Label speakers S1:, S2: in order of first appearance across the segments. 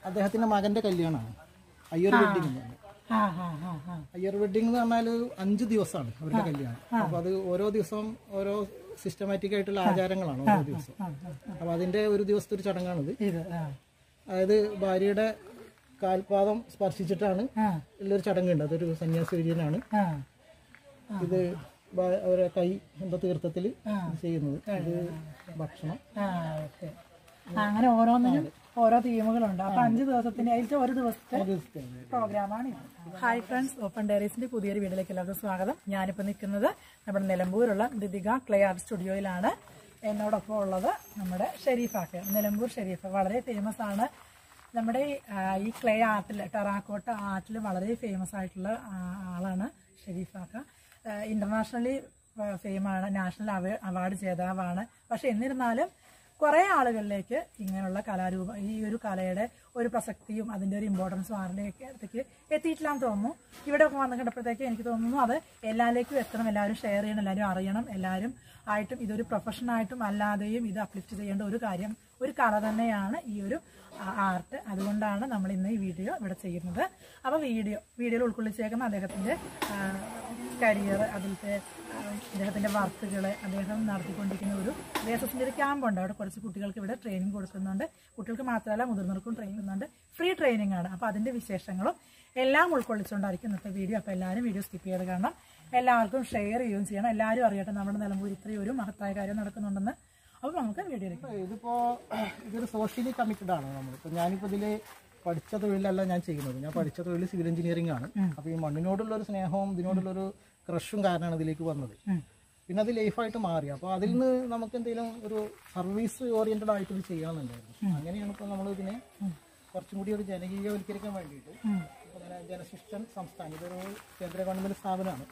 S1: അദ്ദേഹത്തിന്റെ മകന്റെ കല്യാണമാണ് അയ്യർ വെഡിങ് എന്ന് പറഞ്ഞത്
S2: ആ ആ ആ ആ
S1: അയ്യർ വെഡിങ് എന്ന് പറഞ്ഞാൽ അഞ്ച് ദിവസമാണ് അവരുടെ കല്യാണം അപ്പൊ അത് ഓരോ ദിവസവും ഓരോ സിസ്റ്റമാറ്റിക് ആയിട്ടുള്ള ആചാരങ്ങളാണ് ഓരോ ദിവസവും അപ്പൊ അതിന്റെ ഒരു ദിവസത്തെ ഒരു ചടങ്ങാണിത്
S2: ഇത് ആ
S1: അതായത് ഭാര്യയുടെ കാൽപാദം സ്പർശിച്ചിട്ടാണ്
S2: ആ
S1: ഉള്ളൊരു ചടങ്ങുണ്ട് അതൊരു സന്യാസി വര്യനാണ്
S2: ആ
S1: ഇത് ഭാ- അവരെ കൈ എന്താ തീർത്ഥത്തിൽ ചെയ്യുന്നത് ഇത് ഭക്ഷണം
S2: ആ ഓക്കെ അങ്ങനെ ഓരോന്നിനും ഓരോ തീമുകളുണ്ട് അപ്പൊ അഞ്ച് ദിവസത്തിന്റെ അതിലത്തെ ഒരു ദിവസത്തെ പ്രോഗ്രാമാണ് ഹായ് ഫ്രണ്ട്സ് ഓപ്പൺ ഡയറീസിന്റെ പുതിയൊരു വീഡിയോയിലേക്ക് എല്ലാവർക്കും സ്വാഗതം ഞാനിപ്പോൾ നിൽക്കുന്നത് നമ്മുടെ നിലമ്പൂരുള്ള മൃതിക ക്ലേ ആർട്ട് സ്റ്റുഡിയോയിലാണ് എന്നോടൊപ്പം ഉള്ളത് നമ്മുടെ ഷെരീഫാക്ക് നിലമ്പൂർ ഷെരീഫ് വളരെ ഫേമസ് ആണ് നമ്മുടെ ഈ, ആ, ഈ ക്ലേ ആർട്ടിൽ ടെറാക്കോട്ട ആർട്ടിൽ വളരെ ഫേമസ് ആയിട്ടുള്ള ആ, ആളാണ് ഷെരീഫാക്ക ഇന്റർനാഷണലി ഫെയിമാണ് നാഷണൽ അവാർഡ് ജേതാവാണ് പക്ഷെ എന്നിരുന്നാലും കുറേ ആളുകളിലേക്ക് ഇങ്ങനെയുള്ള കലാരൂപ ഈ ഒരു കലയുടെ ഒരു പ്രസക്തിയും അതിന്റെ ഒരു ഇമ്പോർട്ടൻസും ആരുടെയൊക്കെ അടുത്തേക്ക് എത്തിയിട്ടില്ലാന്ന് തോന്നുന്നു ഇവിടെ ഒക്കെ വന്ന് കണ്ടപ്പോഴത്തേക്ക് എനിക്ക് തോന്നുന്നു അത് എല്ലാവരിലേക്കും എത്തണം എല്ലാവരും ഷെയർ ചെയ്യണം എല്ലാവരും അറിയണം എല്ലാവരും ആയിട്ടും ഇതൊരു പ്രൊഫഷനായിട്ടും അല്ലാതെയും ഇത് അപ്ലിഫ്റ്റ് ചെയ്യേണ്ട ഒരു കാര്യം ഒരു കല തന്നെയാണ് ഈ ഒരു ആർട്ട് അതുകൊണ്ടാണ് നമ്മൾ ഇന്ന് ഈ വീഡിയോ ഇവിടെ ചെയ്യുന്നത് അപ്പോൾ വീഡിയോ വീഡിയോയിൽ ഉൾക്കൊള്ളിച്ചേക്കുന്ന അദ്ദേഹത്തിൻ്റെ കരിയർ അതിലത്തെ ആ, അദ്ദേഹത്തിൻ്റെ വർക്കുകൾ അദ്ദേഹം നടത്തിക്കൊണ്ടിരിക്കുന്ന ഒരു ദേശത്തിൻ്റെ ഒരു ക്യാമ്പുണ്ട് അവിടെ കുറച്ച് കുട്ടികൾക്ക് ഇവിടെ ട്രെയിനിങ് കൊടുക്കുന്നുണ്ട് കുട്ടികൾക്ക് മാത്രമല്ല മുതിർന്നവർക്കും ട്രെയിനിങ് ചെയ്യുന്നുണ്ട് ഫ്രീ ട്രെയിനിങ് ആണ് അപ്പോൾ അതിൻ്റെ വിശേഷങ്ങളും എല്ലാം ഉൾക്കൊള്ളിച്ചുകൊണ്ടായിരിക്കും ഇന്നത്തെ വീഡിയോ അപ്പോൾ എല്ലാവരും വീഡിയോ സ്കിപ്പ് ചെയ്ത് കാണണം എല്ലാവർക്കും ഷെയർ ചെയ്യുകയും ചെയ്യണം എല്ലാവരും അറിയട്ടെ നമ്മുടെ നിലമ്പൂർ ഇത്രയും ഒരു മഹത്തായ കാര്യം നടക്കുന്നുണ്ടെന്ന് അപ്പോൾ നമുക്ക് വീഡിയോയിലേക്ക്
S1: ഇതിപ്പോ ഇതൊരു സോഷ്യലി കമ്മിറ്റഡ് ആണ് നമ്മൾ ഇപ്പൊ ഞാനിപ്പോ ഇതില് പഠിച്ച തൊഴിലല്ല ഞാൻ ചെയ്യുന്നത് ഞാൻ പഠിച്ച തൊഴിൽ സിവിൽ എഞ്ചിനീയറിംഗ് ആണ് അപ്പൊ ഈ മണ്ണിനോടുള്ള ഒരു സ്നേഹവും ഇതിനോടുള്ള ഒരു ക്രഷും കാരണമാണ് ഇതിലേക്ക് വന്നത് പിന്നെ അത് ലൈഫായിട്ട് മാറി അപ്പോൾ അതിൽ നിന്ന് നമുക്ക് എന്തെങ്കിലും ഒരു സർവീസ് ഓറിയന്റഡ് ആയിട്ട് ഇത് ചെയ്യാമെന്നുണ്ടായിരുന്നു അങ്ങനെയാണ് ഇപ്പോൾ നമ്മൾ ഇതിനെ കുറച്ചും കൂടി ഒരു ജനകീയവൽക്കരിക്കാൻ വേണ്ടിയിട്ട് ഇപ്പൊ ഇങ്ങനെ ജനശിഷ്ടൻ സംസ്ഥാനം ഇതൊരു കേന്ദ്ര ഗവൺമെന്റ് സ്ഥാപനമാണ്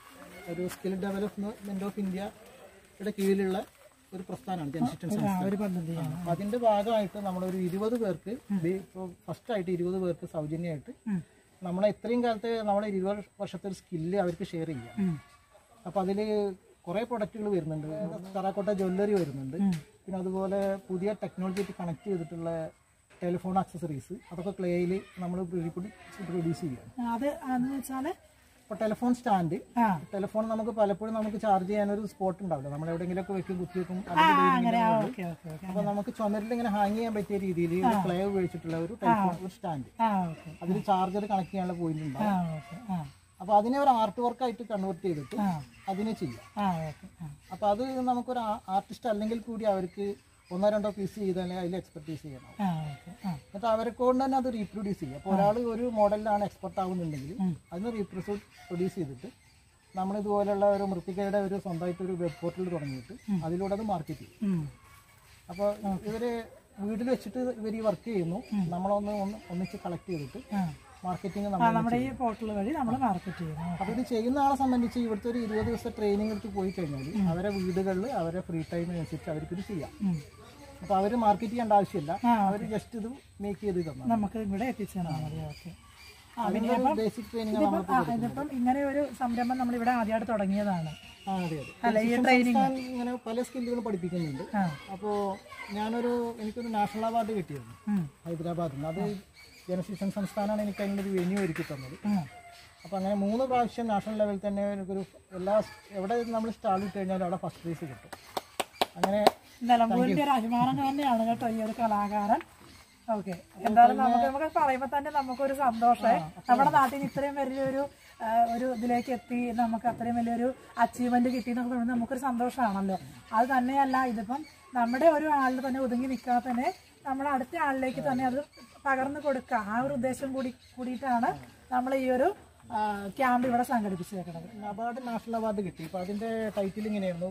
S1: ഒരു സ്കിൽ ഡെവലപ്മെന്റ് ഓഫ് ഇന്ത്യയുടെ കീഴിലുള്ള ഒരു പ്രസ്ഥാനമാണ് ജനശിഷ്ടൻ സംസ്ഥാനം
S2: ഒരു പദ്ധതിയാണ്
S1: അപ്പൊ അതിന്റെ ഭാഗമായിട്ട് നമ്മളൊരു ഇരുപത് പേർക്ക് ഫസ്റ്റ് ആയിട്ട് ഇരുപത് പേർക്ക് സൗജന്യമായിട്ട് നമ്മളെ ഇത്രയും കാലത്തെ നമ്മളെ ഇരുപത് വർഷത്തെ ഒരു സ്കില്ല് അവർക്ക് ഷെയർ ചെയ്യാം അപ്പൊ അതില് കുറെ പ്രൊഡക്റ്റുകൾ വരുന്നുണ്ട് കറാക്കോട്ട ജ്വല്ലറി വരുന്നുണ്ട് പിന്നെ അതുപോലെ പുതിയ ടെക്നോളജി ആയിട്ട് കണക്ട് ചെയ്തിട്ടുള്ള ടെലിഫോൺ ആക്സസറീസ് അതൊക്കെ ക്ലേയിൽ നമ്മൾ പ്രൊഡ്യൂസ് ചെയ്യാണ്
S2: അത് അതെന്ന് വെച്ചാൽ
S1: ഇപ്പൊ ടെലിഫോൺ സ്റ്റാൻഡ്
S2: ആ
S1: ടെലിഫോൺ നമുക്ക് പലപ്പോഴും നമുക്ക് ചാർജ് ചെയ്യാൻ ഒരു സ്പോട്ട് ഉണ്ടാവില്ല നമ്മൾ എവിടെയെങ്കിലുമൊക്കെ വെക്കും കുത്തി വെക്കും
S2: ആ അങ്ങനെ ആ ഓക്കെ ഓക്കെ ഓക്കെ
S1: അപ്പൊ നമുക്ക് ചുമരിൽ ഇങ്ങനെ ഹാങ് ചെയ്യാൻ പറ്റിയ രീതിയിൽ ക്ലേ ഉപയോഗിച്ചിട്ടുള്ള ഒരു ടെലിഫോൺ ഒരു സ്റ്റാൻഡ്
S2: ആ ഓക്കെ
S1: അതിൽ ചാർജർ കണക്ട് ചെയ്യാനുള്ള പോയിന്റ്
S2: ആ
S1: ഉണ്ടാവും
S2: ഓക്കെ ആ
S1: അപ്പൊ അതിനെ ഒരു ആർട്ട് വർക്ക് ആയിട്ട് കൺവേർട്ട് ചെയ്തിട്ട്
S2: ആ
S1: അതിനെ ചെയ്യാം
S2: ആ ഓക്കെ ആ
S1: അപ്പൊ അത് നമുക്കൊരു ആർട്ടിസ്റ്റ് അല്ലെങ്കിൽ കൂടി അവർക്ക് ഒന്നോ രണ്ടോ പീസ് ചെയ്താലേ അതിൽ എക്സ്പെർട്ടീസ് ചെയ്യണം
S2: ആ ഓക്കെ ആ
S1: എന്നിട്ട് അവരെ കൊണ്ട് തന്നെ അത് റീപ്രൊഡ്യൂസ് ചെയ്യും അപ്പോൾ ഒരാൾ ഒരു മോഡലിലാണ് എക്സ്പെർട്ട് ആവുന്നുണ്ടെങ്കിൽ അതിന് റീപ്രൊഡ്യൂസ് പ്രൊഡ്യൂസ് ചെയ്തിട്ട് നമ്മൾ ഇതുപോലെയുള്ള ഒരു മൃത്തികയുടെ ഒരു സ്വന്തമായിട്ട് ഒരു വെബ് പോർട്ടൽ തുടങ്ങിയിട്ട് അതിലൂടെ അത് മാർക്കറ്റ് ചെയ്യും
S2: ഉം.
S1: അപ്പോൾ ഇവര് വീട്ടിൽ വെച്ചിട്ട് ഇവർ ഈ വർക്ക് ചെയ്യുന്നു നമ്മളൊന്ന് ഒന്ന് ഒന്നിച്ച് കളക്ട് ചെയ്തിട്ട്
S2: ആ
S1: മാർക്കറ്റിംഗ്
S2: ആ
S1: നമ്മൾ
S2: നമ്മുടെ ഈ പോർട്ടൽ വഴി നമ്മൾ മാർക്കറ്റ് ചെയ്യുന്നു
S1: അപ്പോൾ ഇത് ചെയ്യുന്ന ആളെ സംബന്ധിച്ച് ഇവിടുത്തെ ഒരു ഇരുപത് ദിവസത്തെ ട്രെയിനിങ് എടുത്ത് പോയി കഴിഞ്ഞാൽ അവരെ വീടുകളിൽ അവരെ ഫ്രീ ടൈമിനനുസരിച്ച് അവർക്ക് ഇത് ചെയ്യാം
S2: ഉം.
S1: അപ്പോൾ അവർ മാർക്കറ്റ് ചെയ്യേണ്ട ആവശ്യമില്ല
S2: ആ,
S1: അവർ ജസ്റ്റ് ഇത് മേക്ക് ചെയ്ത് തന്നാൽ
S2: നമുക്ക് ഇവിടെ എത്തിച്ചു തന്നാൽ മതി ഓക്കെ
S1: അതിൻ്റെ ഒരു ബേസിക് ട്രെയിനിങ് നമ്മൾ
S2: ആ ഇതിപ്പം ഇങ്ങനെ ഒരു സംരംഭം നമ്മൾ ഇവിടെ ആദ്യമായിട്ട് തുടങ്ങിയതാണ്
S1: ആ അതെ അതെ
S2: അല്ല ഈ ട്രെയിനിങ്
S1: ഞാൻ ഇങ്ങനെ പല സ്കില്ലുകൾ പഠിപ്പിക്കുന്നുണ്ട്
S2: ആ
S1: അപ്പോൾ ഞാനൊരു എനിക്കൊരു നാഷണൽ അവാർഡ് കിട്ടിയിരുന്നു
S2: ഉം.
S1: ഹൈദരാബാദിൽ നിന്ന് അത് ജനശിക്ഷൺ സംസ്ഥാനമാണ് എനിക്ക് അതിനൊരു വെന്യൂ ഒരുക്കി തന്നത്
S2: ഉം.
S1: അപ്പോൾ അങ്ങനെ മൂന്ന് പ്രാവശ്യം നാഷണൽ ലെവലിൽ തന്നെ എനിക്കൊരു എല്ലാ എവിടെ നമ്മൾ സ്റ്റാൾ ഇട്ട് കഴിഞ്ഞാലും അവിടെ ഫസ്റ്റ് പ്രൈസ് കിട്ടും അങ്ങനെ
S2: നിലമ്പൂരിന്റെ ഒരു അഭിമാനം തന്നെയാണ് കേട്ടോ ഈ ഒരു കലാകാരൻ ഓക്കെ എന്തായാലും നമുക്ക് നമുക്ക് പറയുമ്പോൾ തന്നെ നമുക്കൊരു സന്തോഷമായി നമ്മുടെ നാട്ടിൽ നിന്ന് ഇത്രയും വലിയൊരു ആ, ഒരു ഇതിലേക്ക് എത്തി നമുക്ക് അത്രയും വലിയൊരു അച്ചീവ്മെന്റ് കിട്ടി എന്നൊക്കെ പറയുമ്പോൾ നമുക്കൊരു സന്തോഷമാണല്ലോ അത് തന്നെയല്ല ഇതിപ്പം നമ്മുടെ ഒരു ആളിൽ തന്നെ ഒതുങ്ങി നിൽക്കാതെ തന്നെ നമ്മുടെ അടുത്ത ആളിലേക്ക് തന്നെ അത് പകർന്നു കൊടുക്കുക ആ ഒരു ഉദ്ദേശം കൂടി കൂടിയിട്ടാണ് നമ്മൾ ഈ ഒരു ക്യാമ്പ് ഇവിടെ സംഘടിപ്പിച്ചേക്കുന്നത്
S1: അവാർഡ് നാഷണൽ അവാർഡ് കിട്ടി അപ്പോൾ അതിൻ്റെ ടൈറ്റിൽ ഇങ്ങനെയായിരുന്നു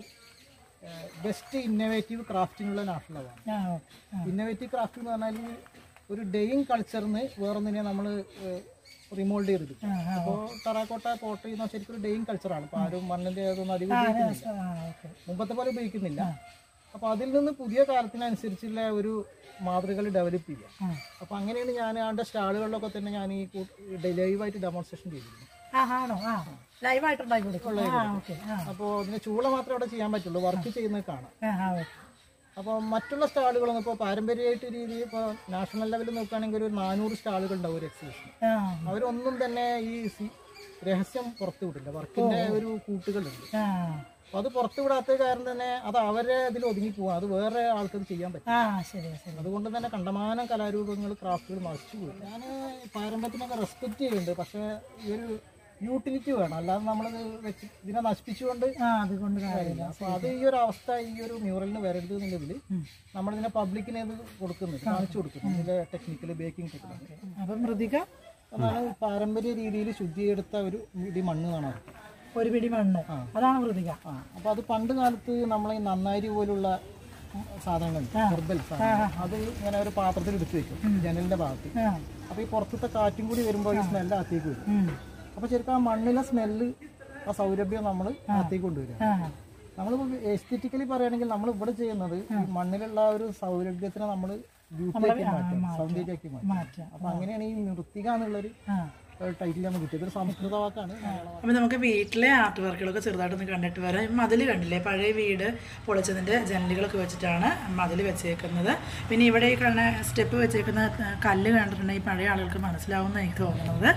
S1: ബെസ്റ്റ് ഇന്നോവേറ്റീവ് ക്രാഫ്റ്റിനുള്ള നാഷണൽ അവാർഡ്
S2: ആ ഓക്കെ
S1: ഇന്നോവേറ്റീവ് ക്രാഫ്റ്റ് എന്ന് പറഞ്ഞാൽ ഒരു ഡെയിങ് കൾച്ചറിന് വേറൊന്നിനെ നമ്മൾ റിമോൾഡ് ചെയ്തെടുക്കും
S2: ആ, ആ,
S1: അപ്പോൾ ടറാക്കോട്ട പോട്ട് ചെയ്യുന്ന ശരിക്കും ഒരു ഡെയിങ് കൾച്ചറാണ് ഇപ്പോൾ ആരും മണ്ണിൻ്റെ അതൊന്നും അധികം ഉപയോഗിക്കുന്നില്ല
S2: ആ ഓക്കെ
S1: മുമ്പത്തെ പോലെ ഉപയോഗിക്കുന്നില്ല അപ്പോൾ അതിൽ നിന്ന് പുതിയ കാലത്തിനനുസരിച്ചുള്ള ഒരു മാതൃകകൾ ഡെവലപ്പ് ചെയ്യുക
S2: ആ
S1: അപ്പോൾ അങ്ങനെയാണ് ഞാൻ ആളുടെ സ്റ്റാളുകളിലൊക്കെ തന്നെ ഞാൻ ഈ ലൈവായിട്ട് ഡെമോൺസ്ട്രേഷൻ ചെയ്തിരുന്നു
S2: ആ ആണോ ആ ലൈവായിട്ട് ഉണ്ടാക്കി കൊടുക്കും ആ ഓക്കെ ആ
S1: അപ്പോൾ അതിന് ചൂള മാത്രമേ അവിടെ ചെയ്യാൻ പറ്റുള്ളൂ വർക്ക് ചെയ്യുന്നത് കാണാം
S2: ആ ആ ഓക്കെ
S1: അപ്പോൾ മറ്റുള്ള സ്റ്റാളുകളൊന്നും ഇപ്പോൾ പാരമ്പര്യമായിട്ട് രീതി ഇപ്പോൾ നാഷണൽ ലെവലിൽ നോക്കുകയാണെങ്കിൽ ഒരു നാനൂറ് സ്റ്റാളുകൾ ഉണ്ടാവും ഒരു എക്സിബിഷൻ
S2: ആ
S1: അവരൊന്നും തന്നെ ഈ സി- രഹസ്യം പുറത്തു വിടില്ല വർക്കിന്റെ ഒരു കൂട്ടുകളുണ്ട്
S2: ആ
S1: അപ്പോൾ അത് പുറത്തു വിടാത്ത കാരണം തന്നെ അത് അവരെ ഇതിൽ ഒതുങ്ങി പോവാ അത് വേറെ ആൾക്കത് ചെയ്യാൻ പറ്റും
S2: ആ ശരി ശരി
S1: അതുകൊണ്ട് തന്നെ കണ്ടമാനം കലാരൂപങ്ങൾ ക്രാഫ്റ്റുകൾ മറിച്ചു പോയി ഞാൻ പാരമ്പര്യത്തിനൊക്കെ റെസ്പെക്ട് ചെയ്യുന്നുണ്ട് പക്ഷേ ഈ ഒരു യൂട്ടിലിറ്റി വേണം അല്ലാതെ നമ്മളത് വെച്ച് ഇതിനെ നശിപ്പിച്ചുകൊണ്ട്
S2: ആ അതുകൊണ്ട് കാര്യമില്ല
S1: അപ്പോൾ അത് ഈ ഒരു അവസ്ഥ ഈ ഒരു മ്യൂറലിന് വരരുത് എന്നുള്ളതിൽ നമ്മളിതിനെ പബ്ലിക്കിനെ ഇത് കൊടുക്കുന്നുണ്ട് കാണിച്ചു കൊടുക്കുന്നുണ്ട് ഇതിന്റെ ടെക്നിക്കൽ ബേക്കിംഗ് ടെക്നിക്ക്
S2: അപ്പം മൃതിക
S1: അതാണ് പാരമ്പര്യ രീതിയിൽ ശുദ്ധീകരിച്ച ഒരു ഇടി മണ്ണ് കാണാറ്
S2: ഒരു പിടി മണ്ണ് അതാണ് മൃതിക
S1: ആ അപ്പോൾ അത് പണ്ട് കാലത്ത് നമ്മളെ ഈ നന്നാരി പോലുള്ള സാധനങ്ങൾ ഹെർബൽ സാധനങ്ങൾ അത് ഇങ്ങനെ ഒരു പാത്രത്തിൽ എടുത്ത് വെക്കും ജനലിന്റെ ഭാഗത്ത്
S2: ആ
S1: അപ്പോൾ ഈ പുറത്തത്തെ കാറ്റും കൂടി വരുമ്പോൾ ഈ സ്മെല്ല് അകത്തേക്ക് വരും
S2: ഉം.
S1: അപ്പോൾ ശരിക്കും ആ മണ്ണിലെ സ്മെല്ല് ആ സൗരഭ്യം നമ്മൾ അകത്തേക്ക് കൊണ്ടുവരും
S2: ആ
S1: നമ്മൾ എസ്തെറ്റിക്കലി പറയുകയാണെങ്കിൽ നമ്മൾ ഇവിടെ ചെയ്യുന്നത് ഈ മണ്ണിലുള്ള ആ ഒരു സൗരഭ്യത്തിനെ നമ്മൾ ബ്യൂട്ടിയാക്കി മാറ്റും സൗന്ദര്യമാക്കി മാറ്റും
S2: മാറ്റാം
S1: അപ്പൊ അങ്ങനെയാണ് ഈ മൃത്തിക എന്നുള്ളൊരു
S2: ആ
S1: ടൈറ്റിൽ നമുക്ക് കിട്ടിയത് ഒരു സംസ്കൃത വാക്കാണ് മലയാളം
S2: അപ്പം നമുക്ക് വീട്ടിലെ ആർട്ട് വർക്കുകളൊക്കെ ചെറുതായിട്ടൊന്ന് കണ്ടിട്ട് വരാം മതിൽ കണ്ടില്ലേ പഴയ വീട് പൊളിച്ചതിൻ്റെ ജനലുകളൊക്കെ വെച്ചിട്ടാണ് മതിൽ വെച്ചേക്കുന്നത് പിന്നെ ഇവിടെ ഈ കാണുന്ന സ്റ്റെപ്പ് വെച്ചേക്കുന്ന ആ, കല്ല് കണ്ടിട്ടുണ്ടെങ്കിൽ പഴയ ആളുകൾക്ക് മനസ്സിലാവുമെന്ന് എനിക്ക് തോന്നുന്നത്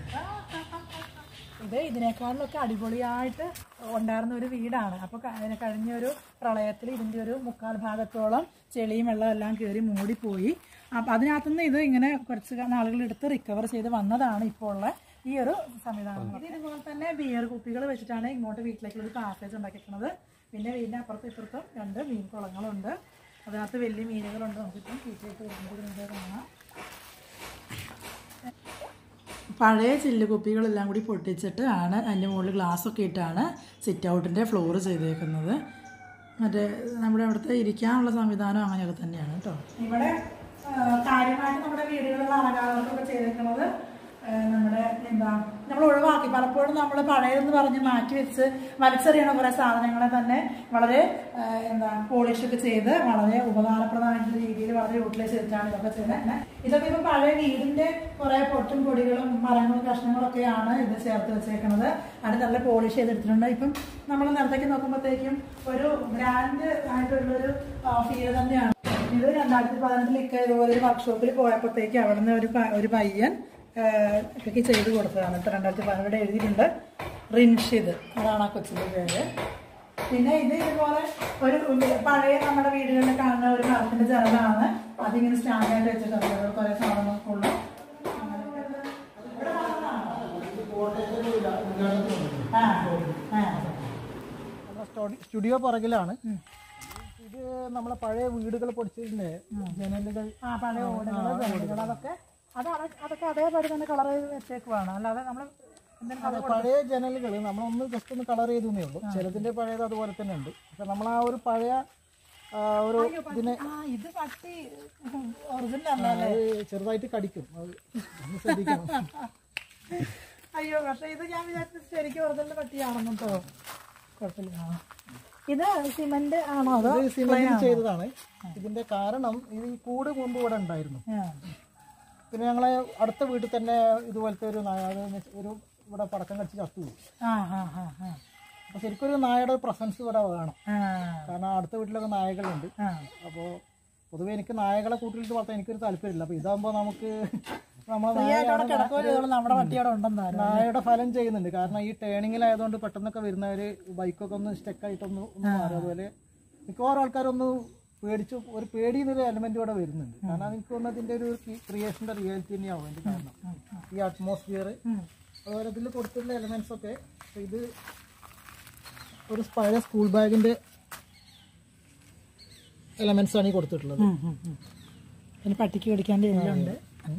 S2: ഇത് ഇതിനേക്കാളിലൊക്കെ അടിപൊളിയായിട്ട് ഉണ്ടായിരുന്ന ഒരു വീടാണ് അപ്പോൾ കഴിഞ്ഞ ഒരു പ്രളയത്തിൽ ഇതിൻ്റെ ഒരു മുക്കാൽ ഭാഗത്തോളം ചെളിയും വെള്ളം എല്ലാം കയറി മൂടിപ്പോയി അപ്പം അതിനകത്തുനിന്ന് ഇത് ഇങ്ങനെ കുറച്ച് നാളുകൾ എടുത്ത് റിക്കവർ ചെയ്ത് വന്നതാണ് ഇപ്പോൾ ഉള്ള ഈ ഒരു സംവിധാനം ഇത് ഇതുപോലെ തന്നെ ബിയർ കുപ്പികൾ വെച്ചിട്ടാണ് ഇങ്ങോട്ട് വീട്ടിലേക്കുള്ള ഒരു പാസേജ് ഉണ്ടാക്കിയിരിക്കുന്നത് പിന്നെ വീടിൻ്റെ അപ്പുറത്തും ഇപ്പുറത്തും രണ്ട് മീൻ കുളങ്ങളുണ്ട് അതിനകത്ത് വലിയ മീനുകളുണ്ട് നമുക്കിപ്പം വീട്ടിലേക്ക് വരുമ്പോൾ നിങ്ങൾക്ക് കാണാം പഴയ ചില്ല് കുപ്പികളെല്ലാം കൂടി പൊട്ടിച്ചിട്ട് ആണ് അതിൻ്റെ മുകളിൽ ഗ്ലാസ്സൊക്കെ ഇട്ടാണ് സിറ്റ് ഔട്ടിൻ്റെ ഫ്ലോർ ചെയ്തേക്കുന്നത് മറ്റേ നമ്മുടെ അവിടുത്തെ ഇരിക്കാനുള്ള സംവിധാനം അങ്ങനെയൊക്കെ തന്നെയാണ് കേട്ടോ ഇവിടെ കാര്യമായിട്ട് നമ്മുടെ വീടുകളിലുള്ള അലങ്കാരങ്ങളൊക്കെ ചെയ്തേക്കുന്നത് ആ, നമ്മുടെ എന്താ നമ്മൾ ഒഴിവാക്കി പലപ്പോഴും നമ്മൾ പഴയതെന്ന് പറഞ്ഞ് മാറ്റി വെച്ച് വലിച്ചെറിയണ കുറേ സാധനങ്ങളെ തന്നെ വളരെ ആ, എന്താ പോളിഷ് ഒക്കെ ചെയ്ത് വളരെ ഉപകാരപ്രദമായിട്ടുള്ള രീതിയിൽ വളരെ യൂട്ടിലൈസ് ചെയ്തിട്ടാണ് ഇതൊക്കെ ചെയ്യുന്നത് ഇതൊക്കെ ഇപ്പം പഴയ വീടിന്റെ കുറെ പൊട്ടും പൊടികളും മരങ്ങളും കഷ്ണങ്ങളൊക്കെയാണ് ഇത് ചേർത്ത് വെച്ചേക്കുന്നത് അത് നല്ല പോളിഷ് ചെയ്തെടുത്തിട്ടുണ്ട് ഇപ്പം നമ്മൾ നേരത്തേക്ക് നോക്കുമ്പോഴത്തേക്കും ഒരു ബ്രാൻഡ് ആയിട്ടുള്ളൊരു ഫീൽ തന്നെയാണ് ഇത് രണ്ടായിരത്തി പതിനെട്ടിലൊക്കെ ഇതുപോലെ ഒരു വർക്ക്ഷോപ്പിൽ പോയപ്പോഴത്തേക്ക് അവിടുന്ന് ഒരു പ- ഒരു പയ്യൻ ഒക്കെ ചെയ്ത് കൊടുത്തതാണ് ഇപ്പം രണ്ടായിരത്തി പതിനെട്ട് എഴുതിയിട്ടുണ്ട് റിൻഷിത് അതാണ് ആ കൊച്ചിൻ്റെ പേര് പിന്നെ ഇത് ഇതുപോലെ ഒരു ഉള്ളിൽ- പഴയ നമ്മുടെ വീടുകളിൽ കാണുന്ന ഒരു മരത്തിന്റെ ജനലാണ് അതിങ്ങനെ സ്റ്റാൻഡായിട്ട് വെച്ചിട്ടുണ്ട് ഇവിടെ കുറെ സാധനങ്ങളൊക്കെ ഉള്ള ആ ആ
S1: നമ്മുടെ സ്റ്റോഡി- സ്റ്റുഡിയോ പുറകിലാണ് ഇത് നമ്മളെ പഴയ വീടുകൾ പൊടിച്ചതിന്റെ ജനലുകൾ
S2: ആ പഴയ ഓടുകൾ ജനലുകൾ അതൊക്കെ അതാണ് അതൊക്കെ അതേപടി തന്നെ കളർ ചെയ്ത് വെച്ചേക്കുവാണ് അല്ലാതെ നമ്മൾ എന്തെങ്കിലും
S1: അതെ, പഴയ ജനലുകൾ നമ്മളൊന്ന് ജസ്റ്റ് ഒന്ന് കളർ ചെയ്തേ ഉള്ളൂ ചിലതിന്റെ പഴയത് അതുപോലെ തന്നെ ഉണ്ട് പക്ഷെ നമ്മൾ ആ ഒരു പഴയ ആ, ഒരു ഇതിനെ
S2: ആ ഇത് പട്ടി ഒറിജിനൽ അല്ല
S1: അത് ചെറുതായിട്ട് കടിക്കും അത് ഒന്ന് ശ്രദ്ധിക്കണം
S2: അയ്യോ പക്ഷെ ഇത് ഞാൻ വിചാരിച്ചു ശരിക്കും ഒറിജിനൽ പട്ടിയാണെന്ന് കേട്ടോ കുഴപ്പമില്ല ആ. ഇത് സിമന്റ് ആണോ അതോ
S1: ഇത് സിമെന്റിൽ ചെയ്തതാണ് ഇതിന്റെ കാരണം ഇത് ഈ കൂട് മുമ്പ് ഇവിടെ ഉണ്ടായിരുന്നു
S2: ആ.
S1: പിന്നെ ഞങ്ങളെ അടുത്ത വീട്ടിൽ തന്നെ ഇതുപോലത്തെ ഒരു നായ അത് എന്ന് വെച്ചാ ഒരു ഇവിടെ പടക്കം കടിച്ച് ചത്തുപോയി
S2: ആ ആ ആ ആ
S1: അപ്പോൾ ശരിക്കും ഒരു നായയുടെ പ്രസൻസ് ഇവിടെ വേണം
S2: ആ
S1: കാരണം അടുത്ത വീട്ടിലൊക്കെ നായകളുണ്ട്
S2: ആ
S1: അപ്പോൾ പൊതുവെ എനിക്ക് നായകളെ കൂട്ടിയിട്ട് വളർത്താൻ എനിക്കൊരു താല്പര്യമില്ല അപ്പോൾ ഇതാകുമ്പോൾ നമുക്ക് നമ്മളെ
S2: അവിടെ
S1: നായയാണ്
S2: കിടക്കുകയോ ചെയ്തോളും നമ്മുടെ പട്ടി അവിടെ ഉണ്ടെന്നായിരുന്നു
S1: നായയുടെ ഫലം ചെയ്യുന്നുണ്ട് കാരണം ഈ ടേണിങ്ങിലായതുകൊണ്ട് പെട്ടെന്നൊക്കെ വരുന്നവർ ബൈക്കൊക്കെ ഒന്ന് സ്റ്റക്കായിട്ടൊന്ന് ഒന്ന് മാറും അതുപോലെ മിക്കവാറും ആൾക്കാരൊന്ന് പേടിച്ചു ഒരു പേടി എന്നൊരു എലമെന്റ് ഇവിടെ വരുന്നുണ്ട് കാരണം എനിക്ക് തോന്നുന്നു അതിന്റെ ഒരു ക്രിയേഷന്റെ റിയാലിറ്റി തന്നെയാവും അതിന്റെ കാരണം ഈ അറ്റ്മോസ്ഫിയർ അതുപോലെ ഇതിൽ കൊടുത്തിട്ടുള്ള എലമെന്റ്സ് ഒക്കെ ഇപ്പൊ ഇത് ഒരു പഴയ സ്കൂൾ ബാഗിന്റെ എലമെന്റ്സ് ആണ് ഈ കൊടുത്തിട്ടുള്ളത്
S2: ഉം, ഉം, ഉം. പിന്നെ പട്ടിക്ക് കടിക്കാണ്ട് എല്ലുണ്ട്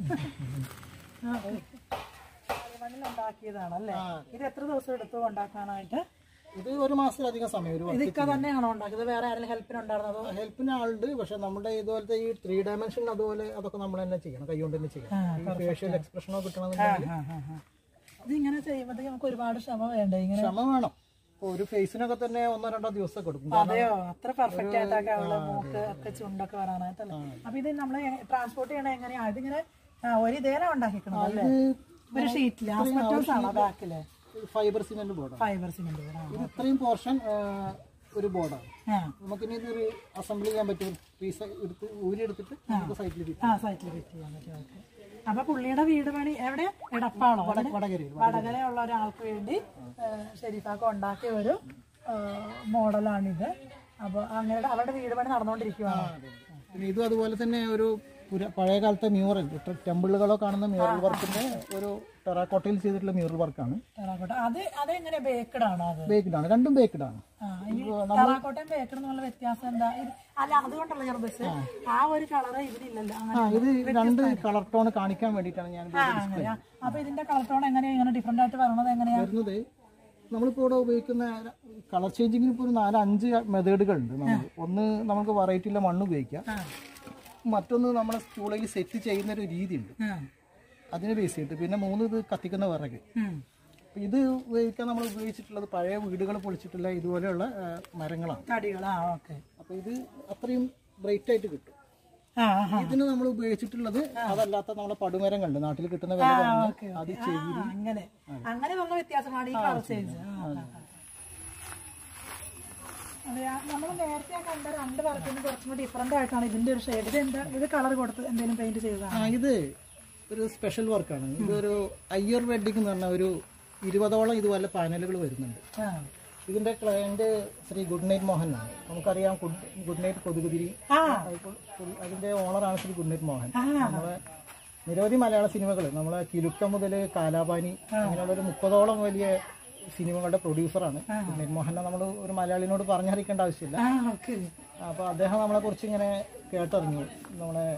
S2: ഉണ്ടാക്കിയതാണല്ലേ ഇത് എത്ര ദിവസം എടുത്തു ഉണ്ടാക്കാനായിട്ട്
S1: ഇത് ഒരു മാസത്തിലധികം സമയം ഒരു
S2: ഇതൊക്കെ തന്നെയാണോ ഉണ്ടാക്കിയത് വേറെ ആരെങ്കിലും ഹെൽപ്പിനുണ്ടായിരുന്നതോ
S1: ഹെൽപ്പിന് ആളുണ്ട് പക്ഷെ നമ്മുടെ ഇതുപോലത്തെ ഈ ത്രീ ഡയമെൻഷൻ അതുപോലെ അതൊക്കെ നമ്മൾ തന്നെ ചെയ്യണം കൈ കൊണ്ട് തന്നെ ചെയ്യണം ഈ ഫേഷ്യൽ എക്സ്പ്രഷനോ കിട്ടണമെന്നുണ്ടെങ്കിൽ
S2: ഇതിങ്ങനെ ചെയ്യുമ്പോഴത്തേക്ക് നമുക്ക് ഒരുപാട് ക്ഷമ വേണ്ടേ ഇങ്ങനെ
S1: ക്ഷമ വേണം ഇപ്പൊ ഒരു ഫേസിനൊക്കെ തന്നെ ഒന്നോ രണ്ടോ ദിവസം കൊടുക്കും കാരണം
S2: അതെയോ അത്ര പെർഫെക്റ്റ് ആയിട്ടൊക്കെ ഉള്ള മൂക്ക് ഒക്കെ ചുണ്ടൊക്കെ വരാനായിട്ടല്ലേ അപ്പൊ ഇത് നമ്മൾ ട്രാൻസ്പോർട്ട് ചെയ്യണ എങ്ങനെയാ ഇതിങ്ങനെ ആ, ഒരു ഇതേനെ ഉണ്ടാക്കിക്കണം അല്ലേ ഒരു ഷീറ്റില് ആസ്പെറ്റോസ് ആണോ ബാക്കില്
S1: ഫൈബർ സിമെന്റ് ബോർഡാണ്
S2: ഫൈബർ സിമെന്റ്
S1: ഇത് ഇത്രയും പോർഷൻ ഒരു ബോർഡാണ്
S2: ആ
S1: നമുക്കിനി ഇത് അസംബിൾ ചെയ്യാൻ പറ്റും പീസ് എടുത്ത് ഊരി എടുത്തിട്ട് നമുക്ക് സൈറ്റിൽ ഫിറ്റ്
S2: ആ സൈറ്റിൽ ഫിറ്റ് ചെയ്യാൻ പറ്റും ഓക്കെ അപ്പൊ പുള്ളിയുടെ വീട് പണി എവിടെ എടപ്പാളോ അവിടെ
S1: വടകരയിൽ
S2: വടകരയുള്ള ഒരാൾക്ക് വേണ്ടി ഷെരീഫാക്ക് ഉണ്ടാക്കിയ ഒരു മോഡലാണിത് അപ്പോൾ അങ്ങനെ അവരുടെ വീട് പണി നടന്നുകൊണ്ടിരിക്കുകയാണ്
S1: പിന്നെ ഇതും അതുപോലെ തന്നെ ഒരു പുര- പഴയ കാലത്തെ മ്യൂറൽ ടെമ്പിളുകളോ കാണുന്ന മ്യൂറൽ വർക്കിന്റെ ഒരു ടെറാക്കോട്ടയിൽ ചെയ്തിട്ടുള്ള മ്യൂറൽ വർക്കാണ്
S2: ടെറാക്കോട്ട അത് അതെങ്ങനെ ബേക്കഡ് ആണോ അത്
S1: ബേക്ക്ഡ് ആണ് രണ്ടും ബേക്ക്ഡ് ആണ്
S2: ആ, ഈ ടെറാക്കോട്ടയും ബേക്കഡ് എന്നുള്ള വ്യത്യാസം എന്താ ഇത് അല്ല അതുകൊണ്ടല്ല ഞാൻ ഉദ്ദേശിച്ചത് ആ ഒരു കളറ് ഇതിലില്ലല്ലോ അങ്ങനെ
S1: ആ ഇത് രണ്ട് കളർ ടോൺ കാണിക്കാൻ വേണ്ടിയിട്ടാണ് ഞാൻ
S2: ആ, അങ്ങനെയാ അപ്പൊ ഇതിന്റെ കളർ ടോൺ എങ്ങനെയാ ഇങ്ങനെ ഡിഫറെന്റ് ആയിട്ട് വരണത് എങ്ങനെയാ
S1: വരുന്നത് നമ്മളിപ്പോൾ ഇവിടെ ഉപയോഗിക്കുന്ന കളർ ചേഞ്ചിങ്ങിന് ഇപ്പോൾ ഒരു നാല് അഞ്ച് മെത്തേഡുകൾ ഉണ്ട് നമ്മൾ ഒന്ന് നമുക്ക് വെറൈറ്റിയുള്ള മണ്ണ് ഉപയോഗിക്കാം
S2: ആ,
S1: മറ്റൊന്ന് നമ്മളെ സ്കൂളിൽ സെറ്റ് ചെയ്യുന്ന ഒരു രീതിയുണ്ട്
S2: ആ,
S1: അതിനെ ബേസ് ചെയ്തിട്ട് പിന്നെ മൂന്ന് ഇത് കത്തിക്കുന്ന വിറക്
S2: ഉം.
S1: അപ്പോൾ ഇത് ഉപയോഗിക്കാൻ നമ്മൾ ഉപയോഗിച്ചിട്ടുള്ളത് പഴയ വീടുകൾ പൊളിച്ചിട്ടുള്ള ഇതുപോലെയുള്ള ആ, മരങ്ങളാണ്
S2: തടികൾ ആ ഓക്കെ
S1: അപ്പോൾ ഇത് അത്രയും ബ്രൈറ്റ് ആയിട്ട് കിട്ടും
S2: ആ ആ
S1: ഇതിന് നമ്മൾ ഉപയോഗിച്ചിട്ടുള്ളത് അതല്ലാത്ത നമ്മളെ പടുമരങ്ങളുണ്ട് നാട്ടിൽ കിട്ടുന്ന വില കുറഞ്ഞ അത് ചെയ്ത്
S2: ആ, അങ്ങനെ അങ്ങനെ വന്ന വ്യത്യാസമാണ് ഈ കളർ ചേഞ്ച് നമ്മൾ നേരത്തെ കണ്ട രണ്ട് വർക്കിന് കുറച്ചും കൂടി ഡിഫറെന്റ് ആയിട്ടാണ് ഇതിന്റെ ഒരു ഷെയ്ഡ് ഇത് എന്താ ഇത് കളർ കൊടുത്ത് എന്തെങ്കിലും പെയിന്റ് ചെയ്തതാണ്
S1: ആ ഇത് ഒരു സ്പെഷ്യൽ വർക്കാണ് ഇതൊരു അയ്യർ വെഡിങ് എന്ന് പറഞ്ഞ ഒരു ഇരുപതോളം ഇതുപോലെ പാനലുകൾ വരുന്നുണ്ട്
S2: ആ.
S1: ഇതിന്റെ client Shri good night Mohan ആണ് നമുക്കറിയാം ഗുഡ് ഗുഡ് നൈറ്റ് കൊതുകുതിരി
S2: ആ
S1: അതിന്റെ ഓണറാണ് ശ്രീ ഗുഡ് നൈറ്റ് മോഹൻ
S2: ആ.
S1: നമ്മളെ നിരവധി മലയാള സിനിമകൾ നമ്മളെ കിലുക്കം മുതൽ കാലാപാനി അങ്ങനെയുള്ള ഒരു മുപ്പതോളം വലിയ സിനിമകളുടെ പ്രൊഡ്യൂസറാണ് ഗുഡ് നൈറ്റ് മോഹനെ നമ്മൾ ഒരു മലയാളിനോട് പറഞ്ഞറിയിക്കേണ്ട ആവശ്യമില്ല
S2: ആ ഓക്കെ
S1: അപ്പോൾ അദ്ദേഹം നമ്മളെ കുറിച്ച് ഇങ്ങനെ കേട്ടറിഞ്ഞു നമ്മളെ